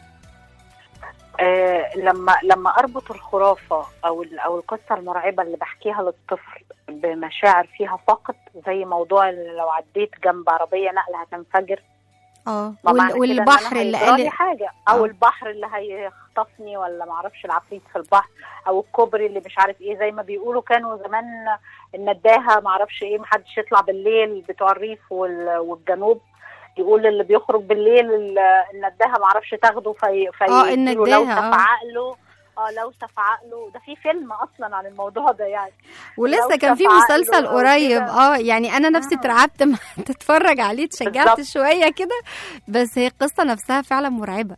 آه لما لما اربط الخرافه او ال- او القصه المرعبه اللي بحكيها للطفل بمشاعر فيها فقط زي موضوع اللي لو عديت جنب عربيه نقل هتنفجر اه ما وال... معنى كده إن أنا والبحر اللي هيجرالي قال حاجه او آه. البحر اللي هيخطفني ولا ما اعرفش العفريت في البحر او الكوبري اللي مش عارف ايه زي ما بيقولوا كانوا زمان النداهه ما اعرفش ايه محدش يطلع بالليل بتوع الريف وال- والجنوب يقول اللي بيخرج بالليل ال- النداهه ما اعرفش تاخده في في آه، يديله النداهة، لوسه آه. في عقله اه لوسه في عقله ده في فيلم اصلا عن الموضوع ده يعني ولسه لو كان في شاف مسلسل عقله أو قريب كده. اه يعني انا نفسي آه. اترعبت ما تتفرج عليه اتشجعت بالظبط. شويه كده بس هي القصه نفسها فعلا مرعبه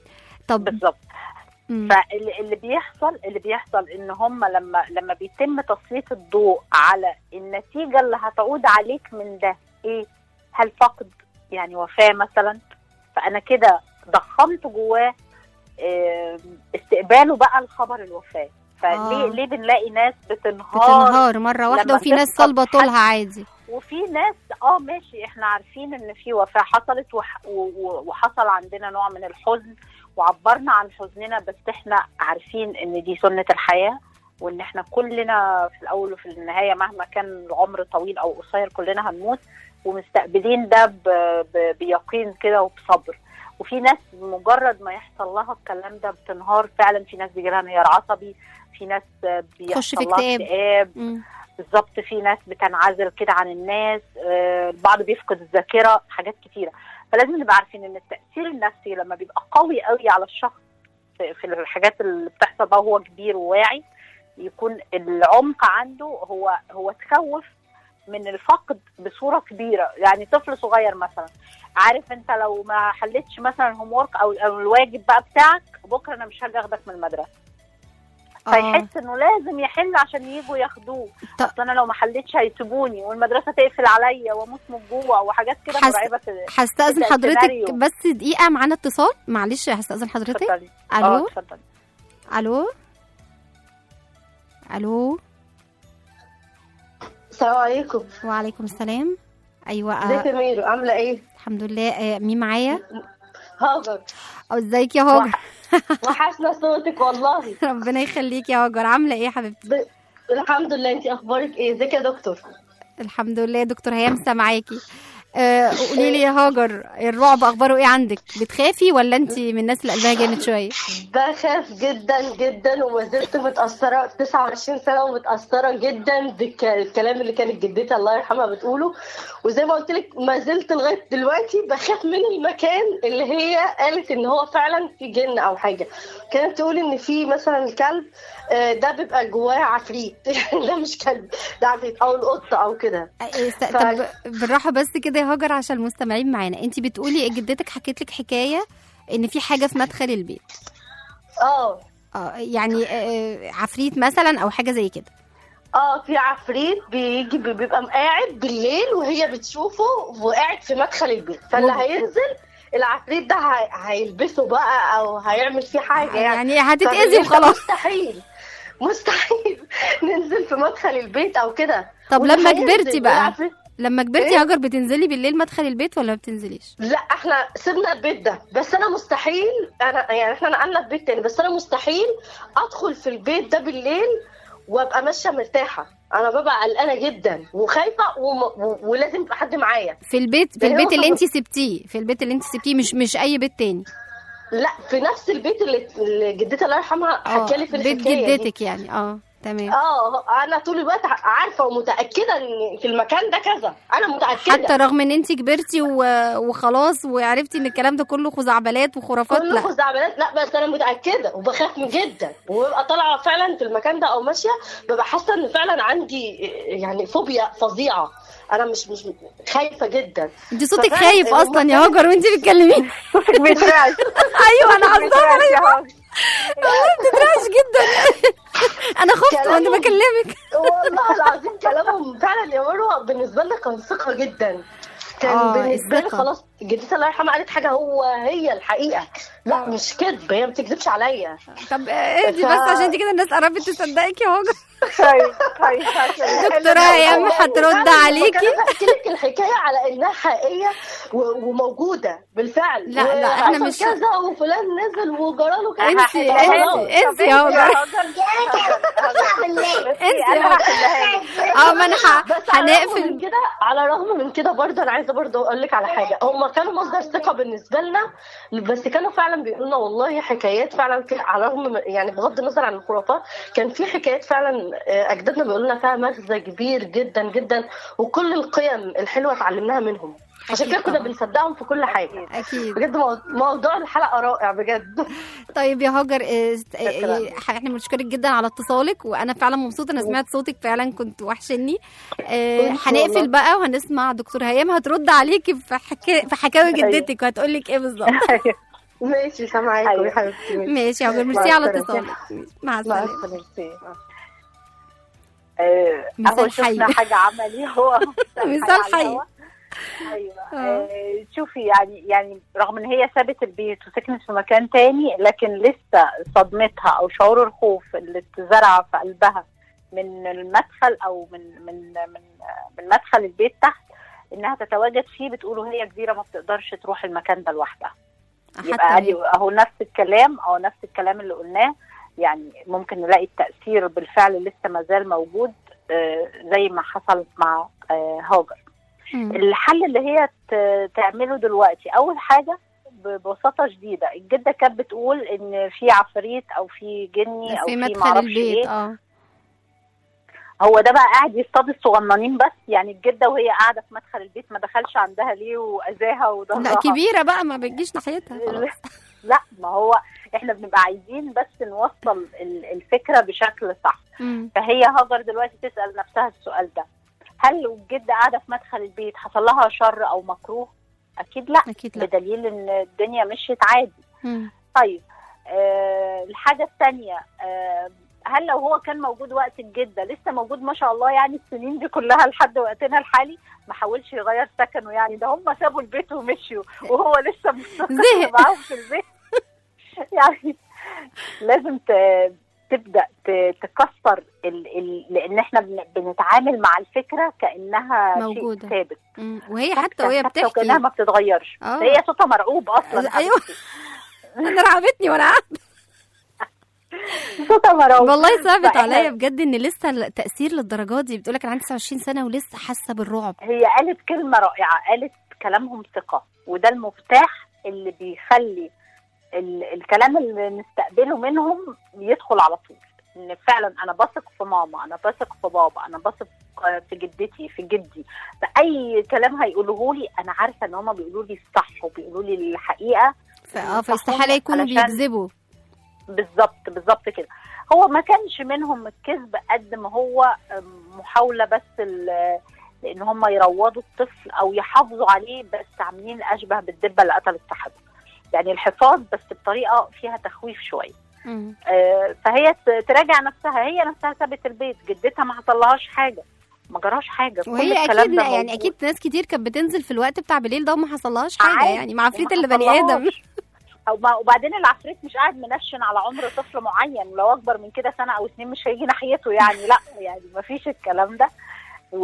طب بالظبط مم. فاللي اللي بيحصل اللي بيحصل ان هم لما لما بيتم تسليط الضوء على النتيجه اللي هتعود عليك من ده ايه هل فقد يعني وفاه مثلا فانا كده ضخمت جواه آم، استقباله بقى الخبر الوفاه فليه آه. ليه بنلاقي ناس بتنهار بتنهار مره واحده لما وفي ناس تفقد صلبه حد. طولها عادي وفي ناس اه ماشي احنا عارفين ان في وفاه حصلت وح و- و- وحصل عندنا نوع من الحزن وعبرنا عن حزننا بس احنا عارفين ان دي سنه الحياه وان احنا كلنا في الاول وفي النهايه مهما كان العمر طويل او قصير كلنا هنموت ومستقبلين ده ب- ب- بيقين كده وبصبر وفي ناس مجرد ما يحصل لها الكلام ده بتنهار فعلا في ناس بيجي لها انهيار عصبي في ناس تخش في بيحصل لها اكتئاب. اكتئاب مم. بالظبط في ناس بتنعزل كده عن الناس آه، البعض بيفقد الذاكره حاجات كتيره فلازم نبقى عارفين ان التاثير النفسي لما بيبقى قوي قوي على الشخص في في الحاجات اللي بتحصل بقى وهو كبير وواعي يكون العمق عنده هو هو تخوف من الفقد بصوره كبيره يعني طفل صغير مثلا عارف انت لو ما حلتش مثلا الهوم ورك او أو الواجب بقى بتاعك بكره انا مش هاجي اخدك من المدرسه آه. فيحس انه لازم يحل عشان يجوا ياخدوه طب- اصل انا لو ما حلتش هيسيبوني والمدرسه تقفل عليا واموت من جوه وحاجات كده حس- مرعبه في- هستأذن ده حضرتك سيناريو. بس دقيقة معانا اتصال معلش هستأذن حضرتك اتفضلي الو اه اتفضلي الو الو السلام عليكم وعليكم السلام ايوه ازيك آه يا ميرو عامله ايه الحمد لله آه مين معايا هاجر أو ازيك يا هاجر وحشنا صوتك والله ربنا يخليك يا هاجر عامله ايه يا حبيبتي ب... الحمد لله انت اخبارك ايه ازيك يا دكتور الحمد لله دكتور هيام سامعاكي آه، قولي لي يا هاجر الرعب اخباره ايه عندك بتخافي ولا انت من الناس اللي قلبها جامد شويه بخاف جدا جدا وما زلت متاثره 29 سنه ومتاثره جدا بالكلام اللي كانت جدتي الله يرحمها بتقوله وزي ما قلت لك ما زلت لغايه دلوقتي بخاف من المكان اللي هي قالت ان هو فعلا في جن او حاجه كانت تقول ان في مثلا الكلب آه، ده بيبقى جواه عفريت ده مش كلب ده عفريت او القطه او كده آه، است- ف- طب بالراحه بس كده يا هاجر عشان المستمعين معانا انت بتقولي جدتك حكيت لك حكايه ان في حاجه في مدخل البيت اه اه يعني آه، عفريت مثلا او حاجه زي كده اه في عفريت بيجي بي- بيبقى قاعد بالليل وهي بتشوفه وقاعد في مدخل البيت فاللي و- هينزل العفريت ده هي- هيلبسه بقى او هيعمل فيه حاجه يعني يعني هتتاذي فبالليل ده وخلاص مستحيل مستحيل ننزل في مدخل البيت او كده طب واللي لما هينزل كبرتي بقى والعفريت- لما كبرتي إيه؟ يا هاجر بتنزلي بالليل مدخل البيت ولا ما بتنزليش لا احنا سيبنا البيت ده بس انا مستحيل انا يعني احنا نقلنا البيت تاني بس انا مستحيل ادخل في البيت ده بالليل وابقى ماشيه مرتاحه انا ببقى قلقانه جدا وخايفه وم... و... ولازم يبقى حد معايا في البيت في ده البيت هو اللي خلاص. انت سبتيه في البيت اللي انت سبتيه مش مش اي بيت تاني لا في نفس البيت اللي, اللي جدتي الله يرحمها اه حكالي في بيت الحكايه دي. جدتك يعني اه تمام اه انا طول الوقت ع- عارفه ومتاكده ان في المكان ده كذا انا متاكده حتى رغم ان انت كبرتي و- وخلاص وعرفتي ان الكلام ده كله خزعبلات وخرافات كله لا خزعبلات لا بس انا متاكده وبخاف من جدا وببقى طالعه فعلا في المكان ده او ماشيه ببقى حاسه ان فعلا عندي يعني فوبيا فظيعه انا مش مش خايفه جدا انت صوتك ففعلا خايف هم اصلا يا هاجر وانت بتكلميني صوتك بيترعش ايوه انا عصبانه بيترعش يا هاجر. بتترعش جدا انا خفت وانا كلامهم- بكلمك والله العظيم كلامهم فعلا يا مروه بالنسبه لنا كان ثقه جدا كان آه، بالنسبه لي الثقة. خلاص جدتي الله يرحمها قالت حاجه هو هي الحقيقه لا مش كذب هي ما بتكذبش عليا طب اهدي ف- بس عشان انت كده الناس قربت تصدقك يا هاجر طيب طيب عشان- دكتورة هيام هترد عليكي انا بحكي لك الحكايه على انها حقيقيه و- وموجوده بالفعل لا، لا، احنا وحصل مش- كذا وفلان نزل وجرى له كذا انت انت انت يا هاجر انت يا انا هاجر هحلها لك. اه ما انا ح- بس على الرغم من هنقفل كده على الرغم من كده برضه انا عايزه برضه اقول لك على حاجه هم كانوا مصدر ثقه بالنسبه لنا بس كانوا فعلا بيقولوا لنا والله حكايات فعلا في على الرغم من- يعني بغض النظر عن الخرافات كان في حكايات فعلا آه، اجدادنا بيقولوا لنا فيها مغزى كبير جدا جدا وكل القيم الحلوه اتعلمناها منهم عشان أكيد كده كنا طبعاً. بنصدقهم في كل حاجه اكيد بجد مو- موضوع الحلقه رائع بجد طيب يا هاجر اه، است- اه، شكراً. اه، احنا بنشكرك جدا على اتصالك وانا فعلا مبسوطه انا سمعت صوتك فعلا كنت وحشني اه، إن شاء هنقفل الله. بقى وهنسمع دكتور هيام هترد عليكي في حكا... في حكاوي أيوة. جدتك وهتقول لك ايه بالظبط ماشي سامعاكم أيوة. يا حبيبتي ماشي يا هاجر مع ميرسي على السلامة. اتصالك مع مع السلامه السلامه آه، مثال اهو شفنا حي. حاجه عملي هو مثال على حي. الهوا. ايوه آه. آه، شوفي يعني يعني رغم ان هي سابت البيت وسكنت في مكان تاني لكن لسه صدمتها او شعور الخوف اللي اتزرع في قلبها من المدخل او من من من من مدخل البيت تحت انها تتواجد فيه بتقولوا هي كبيره ما بتقدرش تروح المكان ده لوحدها يبقى حتى ادي اهو نفس الكلام او نفس الكلام اللي قلناه يعني ممكن نلاقي التاثير بالفعل لسه ما زال موجود آه، زي ما حصل مع آه، هاجر مم. الحل اللي هي ت- تعمله دلوقتي اول حاجه ب- ببساطه شديده الجده كانت بتقول ان في عفريت او في جني او في في مدخل معرفش البيت ايه اه هو ده بقى قاعد يصطاد الصغننين بس يعني الجده وهي قاعده في مدخل البيت ما دخلش عندها ليه واذاها وضرها لا كبيره بقى ما بتجيش ناحيتها خلاص لا ما هو احنا بنبقى عايزين بس نوصل ال- الفكره بشكل صح مم. فهي هاجر دلوقتي تسال نفسها السؤال ده هل الجده قاعده في مدخل البيت حصل لها شر او مكروه اكيد لا اكيد لا بدليل ان الدنيا مشيت عادي مم. طيب آه الحاجه الثانيه آه هل لو هو كان موجود وقت الجده لسه موجود ما شاء الله يعني السنين دي كلها لحد وقتنا الحالي ما حاولش يغير سكنه يعني ده هم سابوا البيت ومشيوا وهو لسه مستقر زهق. معاهم في البيت يعني لازم ت- تبدا ت- تكسر ال... ال... لان احنا بن... بنتعامل مع الفكره كانها موجودة. شيء ثابت مم. وهي حتى وهي ثابتة وكانها بتحكي ما بتتغيرش آه. هي صوتها مرعوب اصلا ايوه انا رعبتني وانا قاعدة. صوتها مرعوب والله صعبت فإحنا- عليا بجد ان لسه التاثير للدرجات دي بتقول لك انا عندي 29 سنه ولسه حاسه بالرعب هي قالت كلمة رائعة قالت كلامهم ثقة وده المفتاح اللي بيخلي ال- الكلام اللي نستقبله منهم يدخل على طول ان فعلا انا بثق في ماما انا بثق في بابا انا بثق في جدتي في جدي فاي كلام هيقولوه لي انا عارفه ان هم بيقولوا لي الصح وبيقولوا لي الحقيقه فاه فاستحاله يكونوا علشان- بيكذبوا بالظبط بالظبط كده هو ما كانش منهم الكذب قد ما هو محاوله بس ال- لان هم يروضوا الطفل او يحافظوا عليه بس عاملين اشبه بالدبه اللي قتلت صاحبها يعني الحفاظ بس بطريقه فيها تخويف شويه مم. آه، فهي ت- تراجع نفسها هي نفسها سابت البيت جدتها ما حصلهاش حاجه ما جراش حاجه كل وهي الكلام اكيد ده يعني موجود. اكيد ناس كتير كانت بتنزل في الوقت بتاع بالليل ده وما حصلهاش حاجه عادي، يعني مع عفريت وما اللي بني حصلهاش. ادم أو ما وبعدين العفريت مش قاعد منشن على عمر طفل معين ولو اكبر من كده سنه او اتنين مش هيجي ناحيته يعني لا يعني ما فيش الكلام ده و...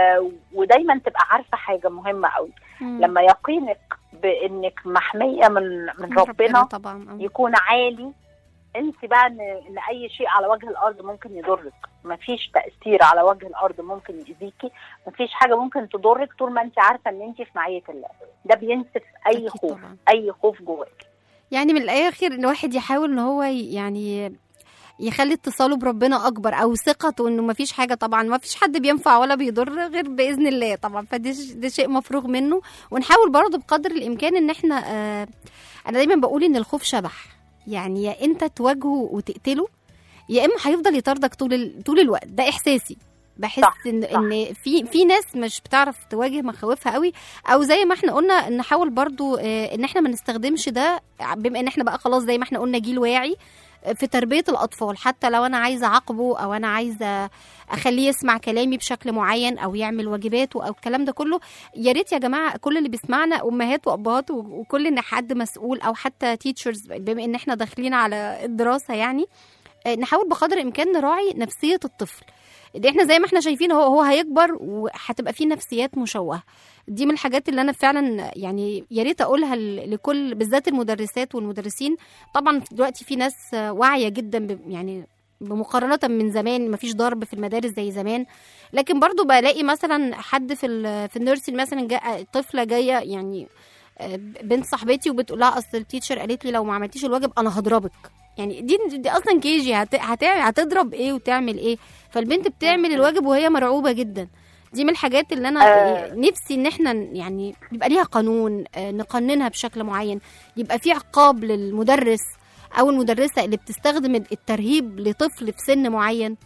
ودايما تبقى عارفه حاجه مهمه قوي مم. لما يقينك بانك محميه من من ربنا طبعا آه. يكون عالي انت بقى ان ان اي شيء على وجه الارض ممكن يضرك مفيش تاثير على وجه الارض ممكن يأذيكي مفيش حاجه ممكن تضرك طول ما انت عارفه ان انت في معيه الله ده بينسف اي أكيد خوف طبعاً. اي خوف جواك يعني من الاخر ان الواحد يحاول ان هو ي- يعني يخلي اتصاله بربنا اكبر او ثقته انه ما فيش حاجه طبعا ما فيش حد بينفع ولا بيضر غير باذن الله طبعا فده ش- ده شيء مفروغ منه ونحاول برضه بقدر الامكان ان احنا آه انا دايما بقول ان الخوف شبح يعني يا انت تواجهه وتقتله يا اما هيفضل يطاردك طول ال... طول الوقت ده احساسي بحس صح، ان صح. ان في في ناس مش بتعرف تواجه مخاوفها قوي او زي ما احنا قلنا نحاول برضو آه، ان احنا ما نستخدمش ده بما ان احنا بقى خلاص زي ما احنا قلنا جيل واعي آه، في تربيه الاطفال حتى لو انا عايزه اعاقبه او انا عايزه اخليه يسمع كلامي بشكل معين او يعمل واجباته او الكلام ده كله يا ريت يا جماعه كل اللي بيسمعنا امهات وابهات و- وكل ان حد مسؤول او حتى تيتشرز بما ان احنا داخلين على الدراسه يعني آه، نحاول بقدر الامكان نراعي نفسيه الطفل اللي احنا زي ما احنا شايفين هو هو هيكبر وهتبقى فيه نفسيات مشوهه دي من الحاجات اللي انا فعلا يعني يا ريت اقولها ل- لكل بالذات المدرسات والمدرسين طبعا دلوقتي في ناس آه، واعيه جدا ب- يعني بمقارنة من زمان مفيش ضرب في المدارس زي زمان لكن برضو بلاقي مثلا حد في ال في النيرسري مثلا جا طفلة جاية يعني آه، بنت صاحبتي وبتقول لها اصل التيتشر قالت لي لو ما عملتيش الواجب انا هضربك يعني دي دي اصلا كيجي هت هت هتضرب ايه وتعمل ايه فالبنت بتعمل الواجب وهي مرعوبة جدا دي من الحاجات اللي انا آه. نفسي ان احنا يعني يبقى ليها قانون آه، نقننها بشكل معين يبقى في عقاب للمدرس او المدرسه اللي بتستخدم الترهيب لطفل في سن معين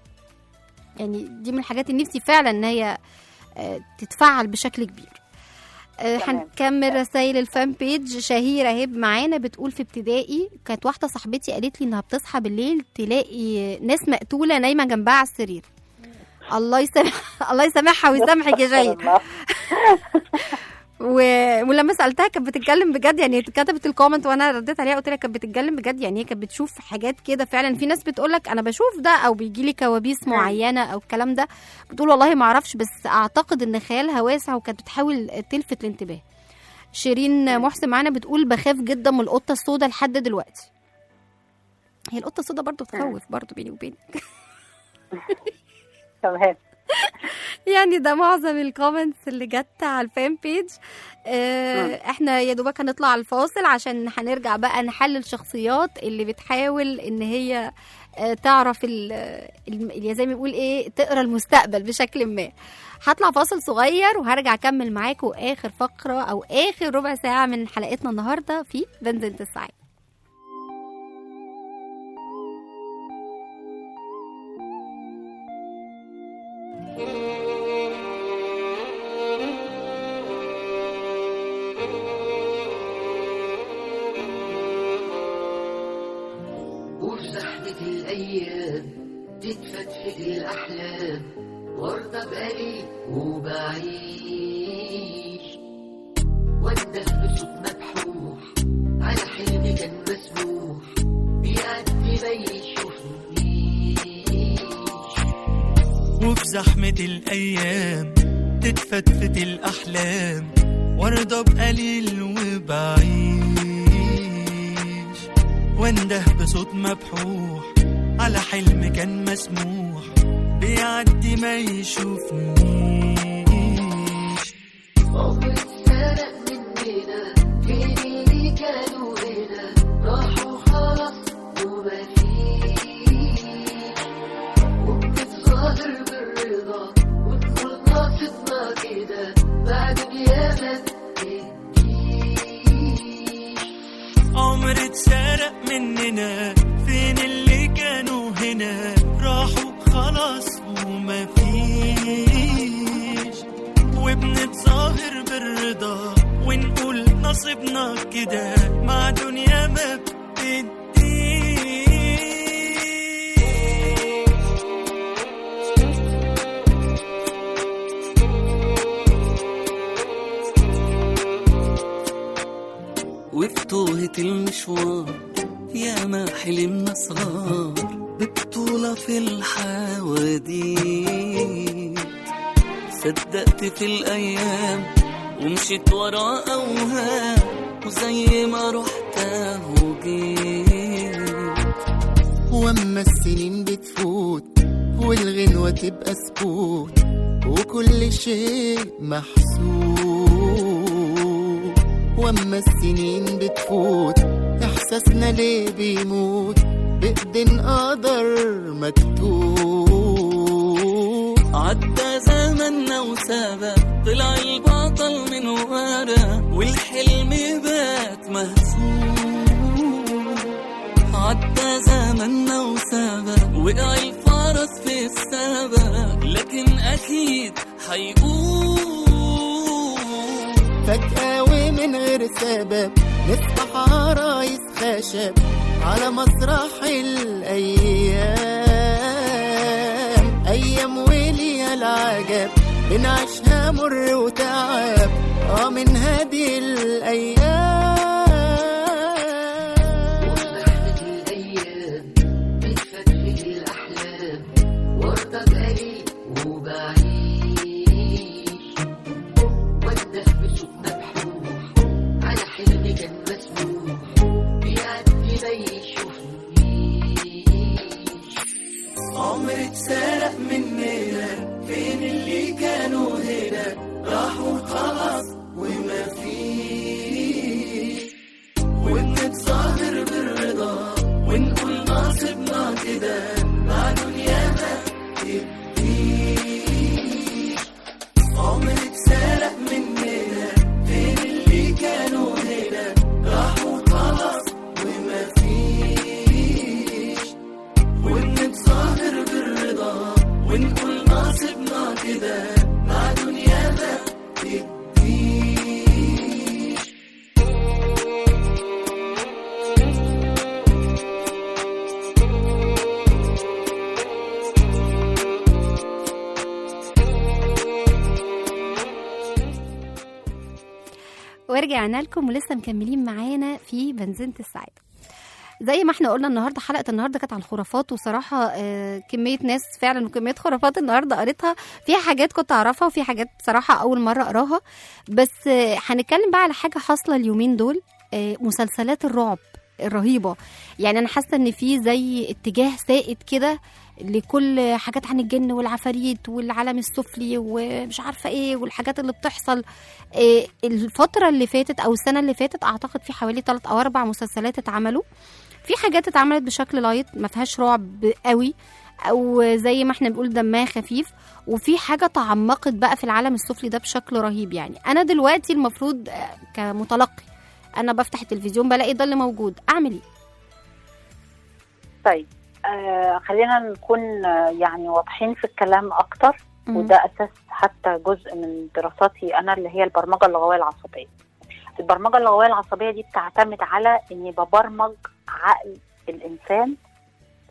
يعني دي من الحاجات اللي نفسي فعلا ان هي آه، تتفعل بشكل كبير آه، تمام. هنكمل رسائل الفان بيج شهيرة هب معانا بتقول في ابتدائي كانت واحدة صاحبتي قالت لي انها بتصحى بالليل تلاقي ناس مقتولة نايمة جنبها على السرير الله يسامح الله يسامحها ويسامحك يا شهير و... ولما سالتها كانت بتتكلم بجد يعني هي كتبت الكومنت وانا رديت عليها قلت لها كانت بتتكلم بجد يعني هي كانت بتشوف حاجات كده فعلا في ناس بتقول لك انا بشوف ده او بيجي لي كوابيس معينه او الكلام ده بتقول والله ما اعرفش بس اعتقد ان خيالها واسع وكانت بتحاول تلفت الانتباه شيرين محسن معانا بتقول بخاف جدا من القطه السوداء لحد دلوقتي هي القطه السوداء برضو تخوف برضو بيني وبينك تمام يعني ده معظم الكومنتس اللي جت على الفان بيج آه احنا يا دوبك هنطلع على الفاصل عشان هنرجع بقى نحلل الشخصيات اللي بتحاول ان هي آه تعرف ال ال- زي ما بيقول ايه تقرا المستقبل بشكل ما هطلع فاصل صغير وهرجع اكمل معاكم اخر فقره او اخر ربع ساعه من حلقتنا النهارده في بنزنة السعيد وفي زحمة الأيام الأيام تتفتفت الأحلام وارضى بقليل وبعيش وانده بصوت مبحوح على حلم كان مسموح بيعدي ما يشوفنيش وفي زحمة الأيام تتفتفت الأحلام وارضى بقليل وبعيش وانده بصوت مبحوح على حلم كان مسموح بيعدي ما يشوفنيش عمر اتسرق مننا فين اللي كانوا هنا راحوا خلاص ومفيش وبنتظاهر بالرضا ونقول ناقصنا كده بعد اليمن عمر اتسرق مننا فين اللي كانوا هنا راحوا خلاص ومفيش وبنتظاهر بالرضا ونقول نصيبنا كده مع دنيا ما بتديش وفي توهة المشوار يا ما حلمنا صغار ببطولة في الحواديت صدقت في الأيام ومشيت ورا أوهام وزي ما رحت وجيت واما السنين بتفوت والغنوة تبقى سكوت وكل شيء محسوب واما السنين بتفوت احساسنا ليه بيموت بإيدين قدر مكتوب عدى زمننا وسابق طلع البطل من ورا والحلم بات مهزوم عدى زمننا وسابق وقع الفرس في السبق لكن أكيد هيقوم فجأة ومن غير سبب نفتح عرايس خشب على مسرح الأيام أيام وليها العجب بنعيشها مر وتعب اه من هذه الأيام وزحمة الأيام بتفتفت الأحلام وارضى بقليل وبعيش وانده بصوت مبحوح على حلم كان مسموح بيعدي ما يشوفنيش عمر اتسرق مننا فين اللي كانوا هنا راحوا خلاص وما فيش وبنتظاهر بالرضا ونقول ناصبنا كده مع دنيا ما تبكيش عمر اتسرق مننا فين اللي كانوا هنا راحوا خلاص وما فيش وبنتظاهر بالرضا ونقول ناصبنا كده مع دنيا ما تديش ورجعنا لكم ولسه مكملين معانا في بنزينة السعادة زي ما احنا قلنا النهارده حلقه النهارده كانت عن الخرافات وصراحه آه، كميه ناس فعلا وكميه خرافات النهارده قريتها فيها حاجات كنت اعرفها وفي حاجات صراحه اول مره اقراها بس آه، هنتكلم بقى على حاجه حاصله اليومين دول آه، مسلسلات الرعب الرهيبه يعني انا حاسه ان في زي اتجاه سائد كده لكل حاجات عن الجن والعفاريت والعالم السفلي ومش عارفه ايه والحاجات اللي بتحصل إيه الفتره اللي فاتت او السنه اللي فاتت اعتقد في حوالي 3 او 4 مسلسلات اتعملوا في حاجات اتعملت بشكل لايت ما فيهاش رعب قوي او زي ما احنا بنقول دمها خفيف وفي حاجه تعمقت بقى في العالم السفلي ده بشكل رهيب يعني انا دلوقتي المفروض آه، كمتلقي انا بفتح التلفزيون بلاقي ده اللي موجود اعمل ايه طيب آه خلينا نكون آه، يعني واضحين في الكلام اكتر مم. وده اساس حتى جزء من دراستي انا اللي هي البرمجه اللغويه العصبيه البرمجه اللغويه العصبيه دي بتعتمد على اني ببرمج عقل الانسان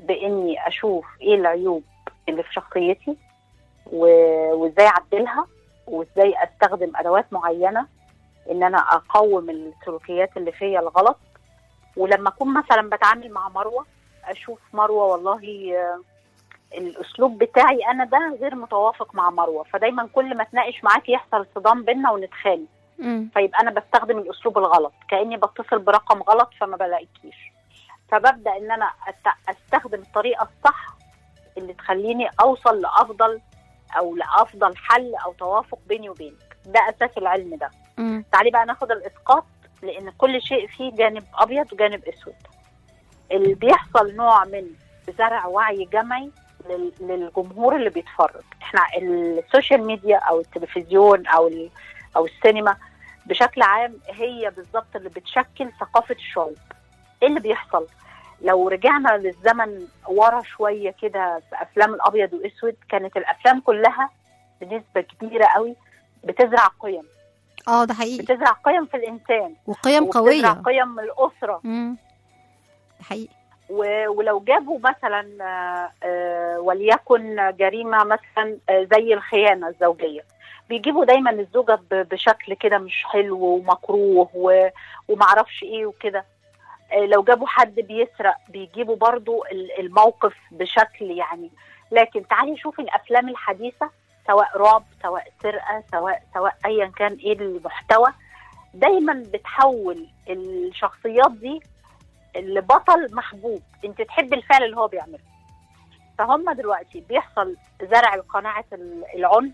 باني اشوف ايه العيوب اللي في شخصيتي و- وازاي اعدلها وازاي استخدم ادوات معينه ان انا اقوم السلوكيات اللي فيا الغلط ولما اكون مثلا بتعامل مع مروه اشوف مروه والله آه، الاسلوب بتاعي انا ده غير متوافق مع مروه فدايما كل ما اتناقش معاكي يحصل صدام بينا ونتخانق مم. فيبقى انا بستخدم الاسلوب الغلط كاني بتصل برقم غلط فما بلاقيكيش فببدا ان انا أت- استخدم الطريقه الصح اللي تخليني اوصل لافضل او لافضل حل او توافق بيني وبينك ده اساس العلم ده مم. تعالي بقى ناخد الاسقاط لان كل شيء فيه جانب ابيض وجانب اسود اللي بيحصل نوع من زرع وعي جمعي لل- للجمهور اللي بيتفرج احنا السوشيال ميديا او التلفزيون او ال- او السينما بشكل عام هي بالظبط اللي بتشكل ثقافه الشعوب ايه اللي بيحصل لو رجعنا للزمن ورا شويه كده في افلام الابيض واسود كانت الافلام كلها بنسبه كبيره قوي بتزرع قيم اه ده حقيقي بتزرع قيم في الانسان وقيم وبتزرع قويه قيم الاسره مم. ده حقيقي و- ولو جابوا مثلا آه، آه، وليكن جريمه مثلا آه، زي الخيانه الزوجيه بيجيبوا دايما الزوجه ب- بشكل كده مش حلو ومكروه و- ومعرفش ايه وكده آه، لو جابوا حد بيسرق بيجيبوا برضو ال- الموقف بشكل يعني لكن تعالي شوفي الافلام الحديثه سواء رعب سواء سرقه سواء سواء ايا كان ايه المحتوى دايما بتحول الشخصيات دي لبطل محبوب انت تحبي الفعل اللي هو بيعمله فهم دلوقتي بيحصل زرع قناعة ال- العنف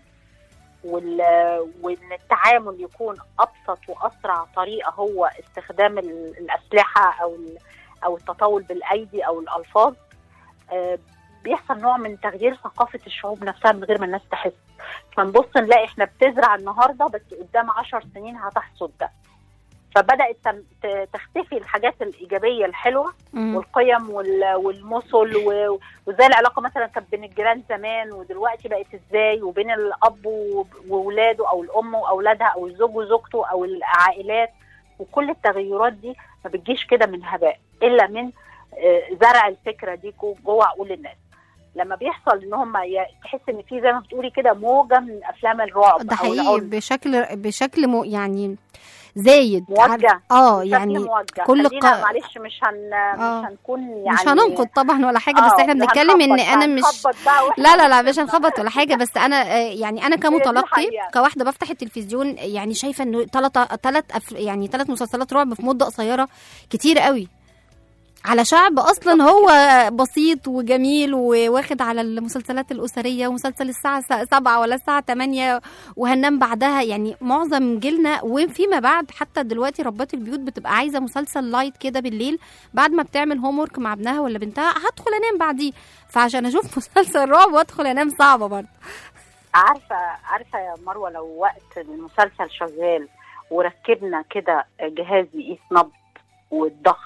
وال- وان التعامل يكون ابسط واسرع طريقه هو استخدام ال- الاسلحه او ال- او التطاول بالايدي او الالفاظ آه، بيحصل نوع من تغيير ثقافه الشعوب نفسها من غير ما الناس تحس فنبص نلاقي احنا بتزرع النهارده بس قدام عشر سنين هتحصد ده فبدات تم- ت- تختفي الحاجات الايجابيه الحلوه مم. والقيم وال- والمثل و- وزي العلاقه مثلا كانت بين الجيران زمان ودلوقتي بقت ازاي وبين الاب و- وولاده او الام واولادها او الزوج وزوجته او العائلات وكل التغيرات دي ما بتجيش كده من هباء الا من آه، زرع الفكره دي جو- جوه عقول الناس لما بيحصل ان هم ي- تحس ان في زي ما بتقولي كده موجه من افلام الرعب ده او حقيقي العنف بشكل بشكل م... يعني زايد موجه عارف- اه بشكل يعني موجه كل خلينا ق- معلش مش هن آه. مش هنكون يعني مش هننقد طبعا ولا حاجه بس آه، احنا بنتكلم ان هنخبط انا بقى، مش نخبط بقى وإحنا لا لا لا مش هنخبط ولا حاجه بس انا آه، يعني انا كمتلقي الحقيقة. كواحده بفتح التلفزيون يعني شايفه انه ثلاث ثلاث يعني ثلاث مسلسلات رعب في مده قصيره كتير قوي على شعب اصلا هو بسيط وجميل وواخد على المسلسلات الاسريه ومسلسل الساعه س- سبعة ولا الساعه 8 وهننام بعدها يعني معظم جيلنا وفيما بعد حتى دلوقتي ربات البيوت بتبقى عايزه مسلسل لايت كده بالليل بعد ما بتعمل هوم ورك مع ابنها ولا بنتها هدخل انام بعديه فعشان اشوف مسلسل رعب وادخل انام صعبه برضه عارفه عارفه يا مروه لو وقت المسلسل شغال وركبنا كده جهاز يقيس نبض والضغط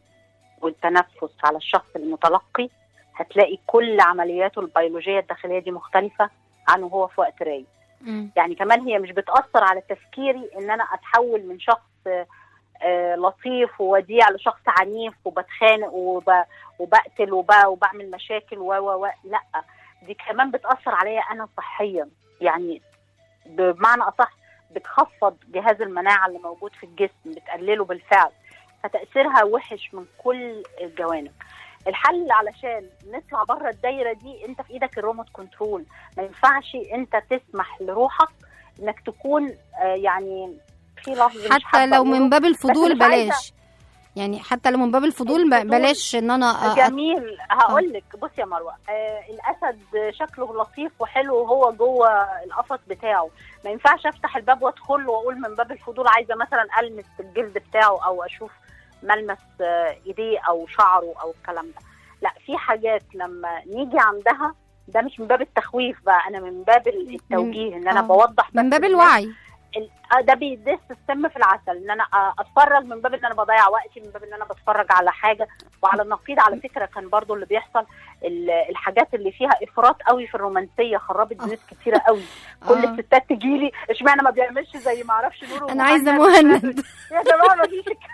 والتنفس على الشخص المتلقي هتلاقي كل عملياته البيولوجيه الداخليه دي مختلفه عنه هو في وقت رايق يعني كمان هي مش بتاثر على تفكيري ان انا اتحول من شخص آه، آه، لطيف ووديع لشخص عنيف وبتخانق وب... وبقتل وب... وبعمل مشاكل و و و لا دي كمان بتاثر عليا انا صحيا يعني بمعنى اصح بتخفض جهاز المناعه اللي موجود في الجسم بتقلله بالفعل فتاثيرها وحش من كل الجوانب الحل علشان نطلع بره الدايره دي انت في ايدك الريموت كنترول ما ينفعش انت تسمح لروحك انك تكون آه، يعني في لفظ مش حتى حابة لو من أقوله، باب بس الفضول مش عايزة- بلاش يعني حتى لو من باب الفضول ب- الفضول بلاش ان انا أ- أ- جميل هقول لك بصي يا مروه آه الاسد شكله لطيف وحلو وهو جوه القفص بتاعه ما ينفعش افتح الباب وادخل واقول من باب الفضول عايزه مثلا المس الجلد بتاعه او اشوف ملمس آه ايديه او شعره او الكلام ده لا في حاجات لما نيجي عندها ده مش من باب التخويف بقى انا من باب التوجيه ان انا آه. بوضح من بس باب للناس الوعي ال- آه ده بيدس السم في العسل ان انا آه، اتفرج من باب ان انا بضيع وقتي من باب ان انا بتفرج على حاجه وعلى النقيض على فكره كان برضو اللي بيحصل ال- الحاجات اللي فيها افراط قوي في الرومانسيه خربت بيوت كتيره قوي كل آه. الستات تجي لي اشمعنى ما بيعملش زي ما اعرفش نور انا عايزه ومهند؟ مهند يا جماعه ما فيش الكلام.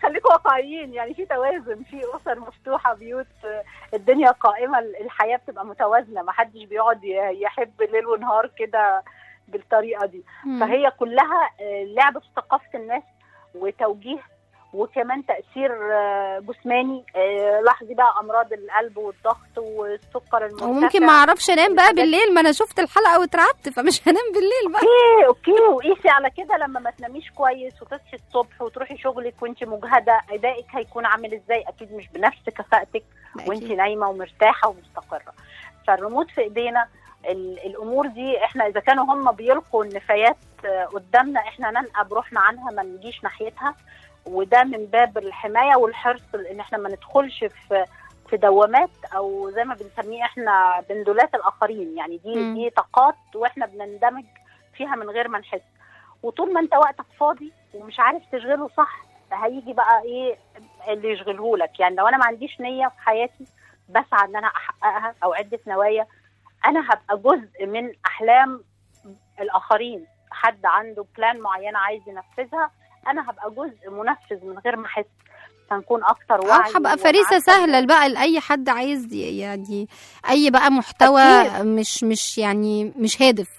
خليكم واقعيين يعني في توازن في اسر مفتوحه بيوت آه، الدنيا قائمه الحياه بتبقى متوازنه ما حدش بيقعد ي- يحب ليل ونهار كده بالطريقه دي مم. فهي كلها آه، لعبه في ثقافه الناس وتوجيه وكمان تاثير آه، جسماني آه، لاحظي بقى امراض القلب والضغط والسكر المرتفع وممكن ما اعرفش انام بقى الحاجات بالليل ما انا شفت الحلقه واترعبت فمش هنام بالليل بقى اوكي اوكي وقيسي على كده لما ما تناميش كويس وتصحي الصبح وتروحي شغلك وانت مجهده ادائك هيكون عامل ازاي اكيد مش بنفس كفاءتك وانت أكيد. نايمه ومرتاحه ومستقره فالريموت في ايدينا ال- الامور دي احنا اذا كانوا هم بيلقوا النفايات آه، قدامنا احنا ننقى بروحنا عنها ما نجيش ناحيتها وده من باب الحمايه والحرص ان احنا ما ندخلش في في دوامات او زي ما بنسميه احنا بندولات الاخرين يعني دي مم. دي طاقات واحنا بنندمج فيها من غير ما نحس وطول ما انت وقتك فاضي ومش عارف تشغله صح هيجي بقى ايه اللي يشغله لك يعني لو انا ما عنديش نيه في حياتي بسعى ان انا احققها او عده نوايا انا هبقى جزء من احلام الاخرين حد عنده بلان معينه عايز ينفذها انا هبقى جزء منفذ من غير ما احس هنكون اكتر اه وعي هبقى فريسه وعارفة سهله بقى لاي حد عايز ي- يعني اي بقى محتوى أكيد. مش مش يعني مش هادف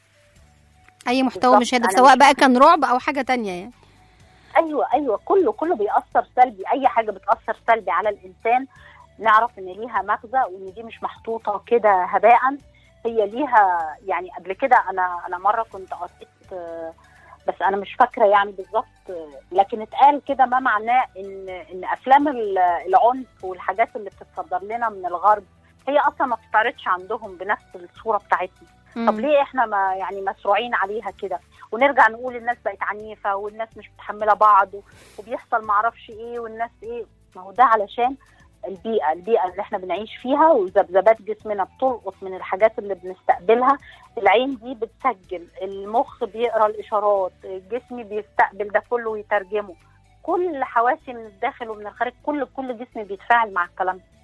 اي محتوى بالظبط. مش هادف أنا سواء مش- بقى كان رعب او حاجه تانية يعني ايوه ايوه كله كله بيأثر سلبي اي حاجه بتأثر سلبي على الانسان نعرف ان ليها مغزى وان دي مش محطوطه كده هباء هي ليها يعني قبل كده انا انا مره كنت قريت آه، بس انا مش فاكره يعني بالظبط آه، لكن اتقال كده ما معناه ان ان افلام ال- العنف والحاجات اللي بتتصدر لنا من الغرب هي اصلا ما بتتعرضش عندهم بنفس الصوره بتاعتنا طب ليه احنا ما يعني مسروعين عليها كده ونرجع نقول الناس بقت عنيفه والناس مش متحمله بعض وبيحصل معرفش ايه والناس ايه ما هو ده علشان البيئه البيئه اللي احنا بنعيش فيها وذبذبات جسمنا بتلقط من الحاجات اللي بنستقبلها العين دي بتسجل المخ بيقرا الاشارات الجسم بيستقبل ده كله ويترجمه كل حواسي من الداخل ومن الخارج كل كل جسم بيتفاعل مع الكلام ده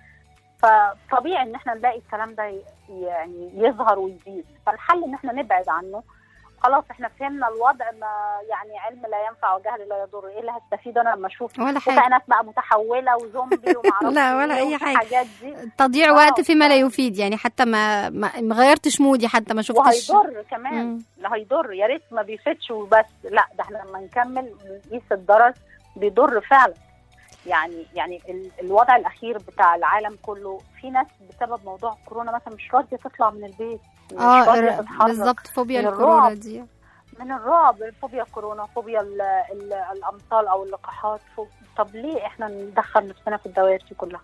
فطبيعي ان احنا نلاقي الكلام ده ي- يعني يظهر ويزيد فالحل ان احنا نبعد عنه خلاص احنا فهمنا الوضع ما يعني علم لا ينفع وجهل لا يضر ايه اللي هستفيد انا لما اشوف ولا حاجه كائنات بقى متحوله وزومبي ومعرفش لا، ولا إيه أي حاجة. والحاجات دي تضييع آه، وقت فيما لا ف- يفيد يعني حتى ما ما ما غيرتش مودي حتى ما شفتش وهيضر كمان مم. لا هيضر يا ريت ما بيفيدش وبس لا ده احنا لما نكمل نقيس الضرر بيضر فعلا يعني يعني ال- الوضع الاخير بتاع العالم كله في ناس بسبب موضوع كورونا مثلا مش راضيه تطلع من البيت مش اه راضيه الر- تتحرك بالظبط فوبيا من الكورونا الرعب. دي من الرعب فوبيا كورونا فوبيا ال ال الامطال او اللقاحات فوب... طب ليه احنا ندخل نفسنا في الدوائر دي كلها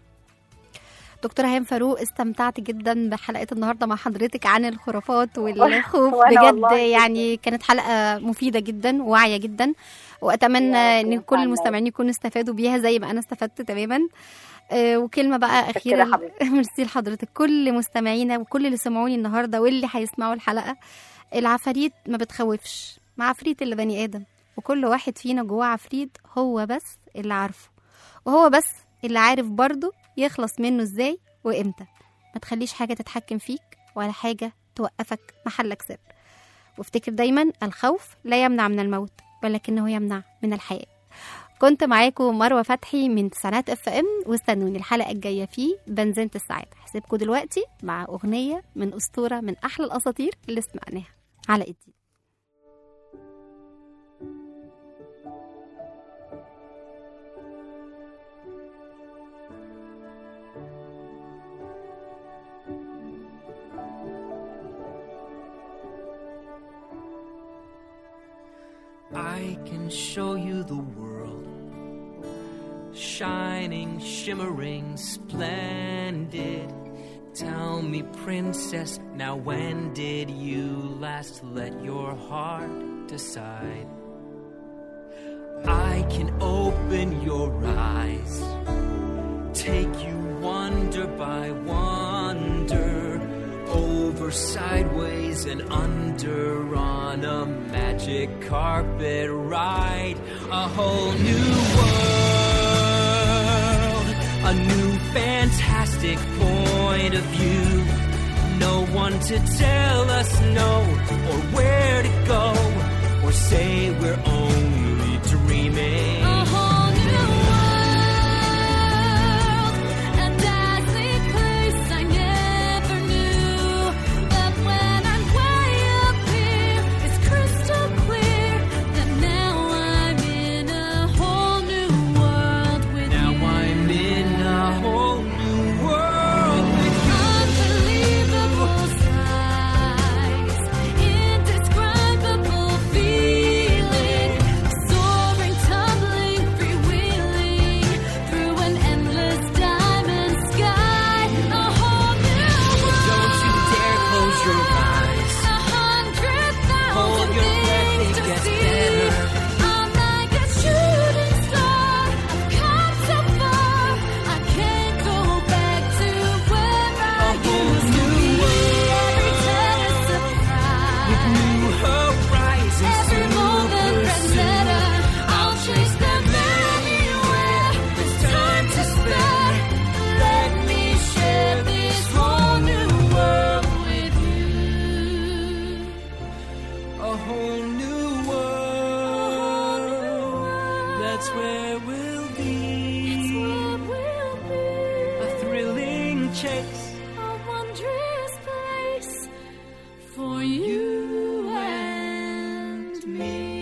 دكتورة هيام فاروق استمتعت جدا بحلقة النهاردة مع حضرتك عن الخرافات والخوف وأنا بجد والله يعني كانت حلقة مفيدة جدا وواعية جدا وأتمنى يا رب إن كل ينفعنا. المستمعين يكونوا استفادوا بيها زي ما أنا استفدت تماما آه، وكلمة بقى متشكرة أخيرة حبيبتي. ميرسي لحضرتك كل مستمعينا وكل اللي سمعوني النهاردة واللي هيسمعوا الحلقة العفاريت ما بتخوفش مع عفريت اللي بني آدم وكل واحد فينا جواه عفريت هو بس اللي عارفه وهو بس اللي عارف برضه يخلص منه ازاي وامتى ما تخليش حاجة تتحكم فيك ولا حاجة توقفك محلك سر وافتكر دايما الخوف لا يمنع من الموت ولكنه يمنع من الحياة كنت معاكم مروة فتحي من تسعينات اف ام واستنوني الحلقة الجاية في بنزينة السعادة هسيبكم دلوقتي مع أغنية من أسطورة من أحلى الأساطير اللي سمعناها على إيدي I can show you the world. Shining, shimmering, splendid. Tell me, princess, now when did you last let your heart decide? I can open your eyes, take you wonder by wonder, over, sideways, and under on a magic carpet ride. A whole new world, a new fantastic point of view. No one to tell us no, or where to go, or say we're only dreaming. A whole new world. chase a wondrous place for you and me.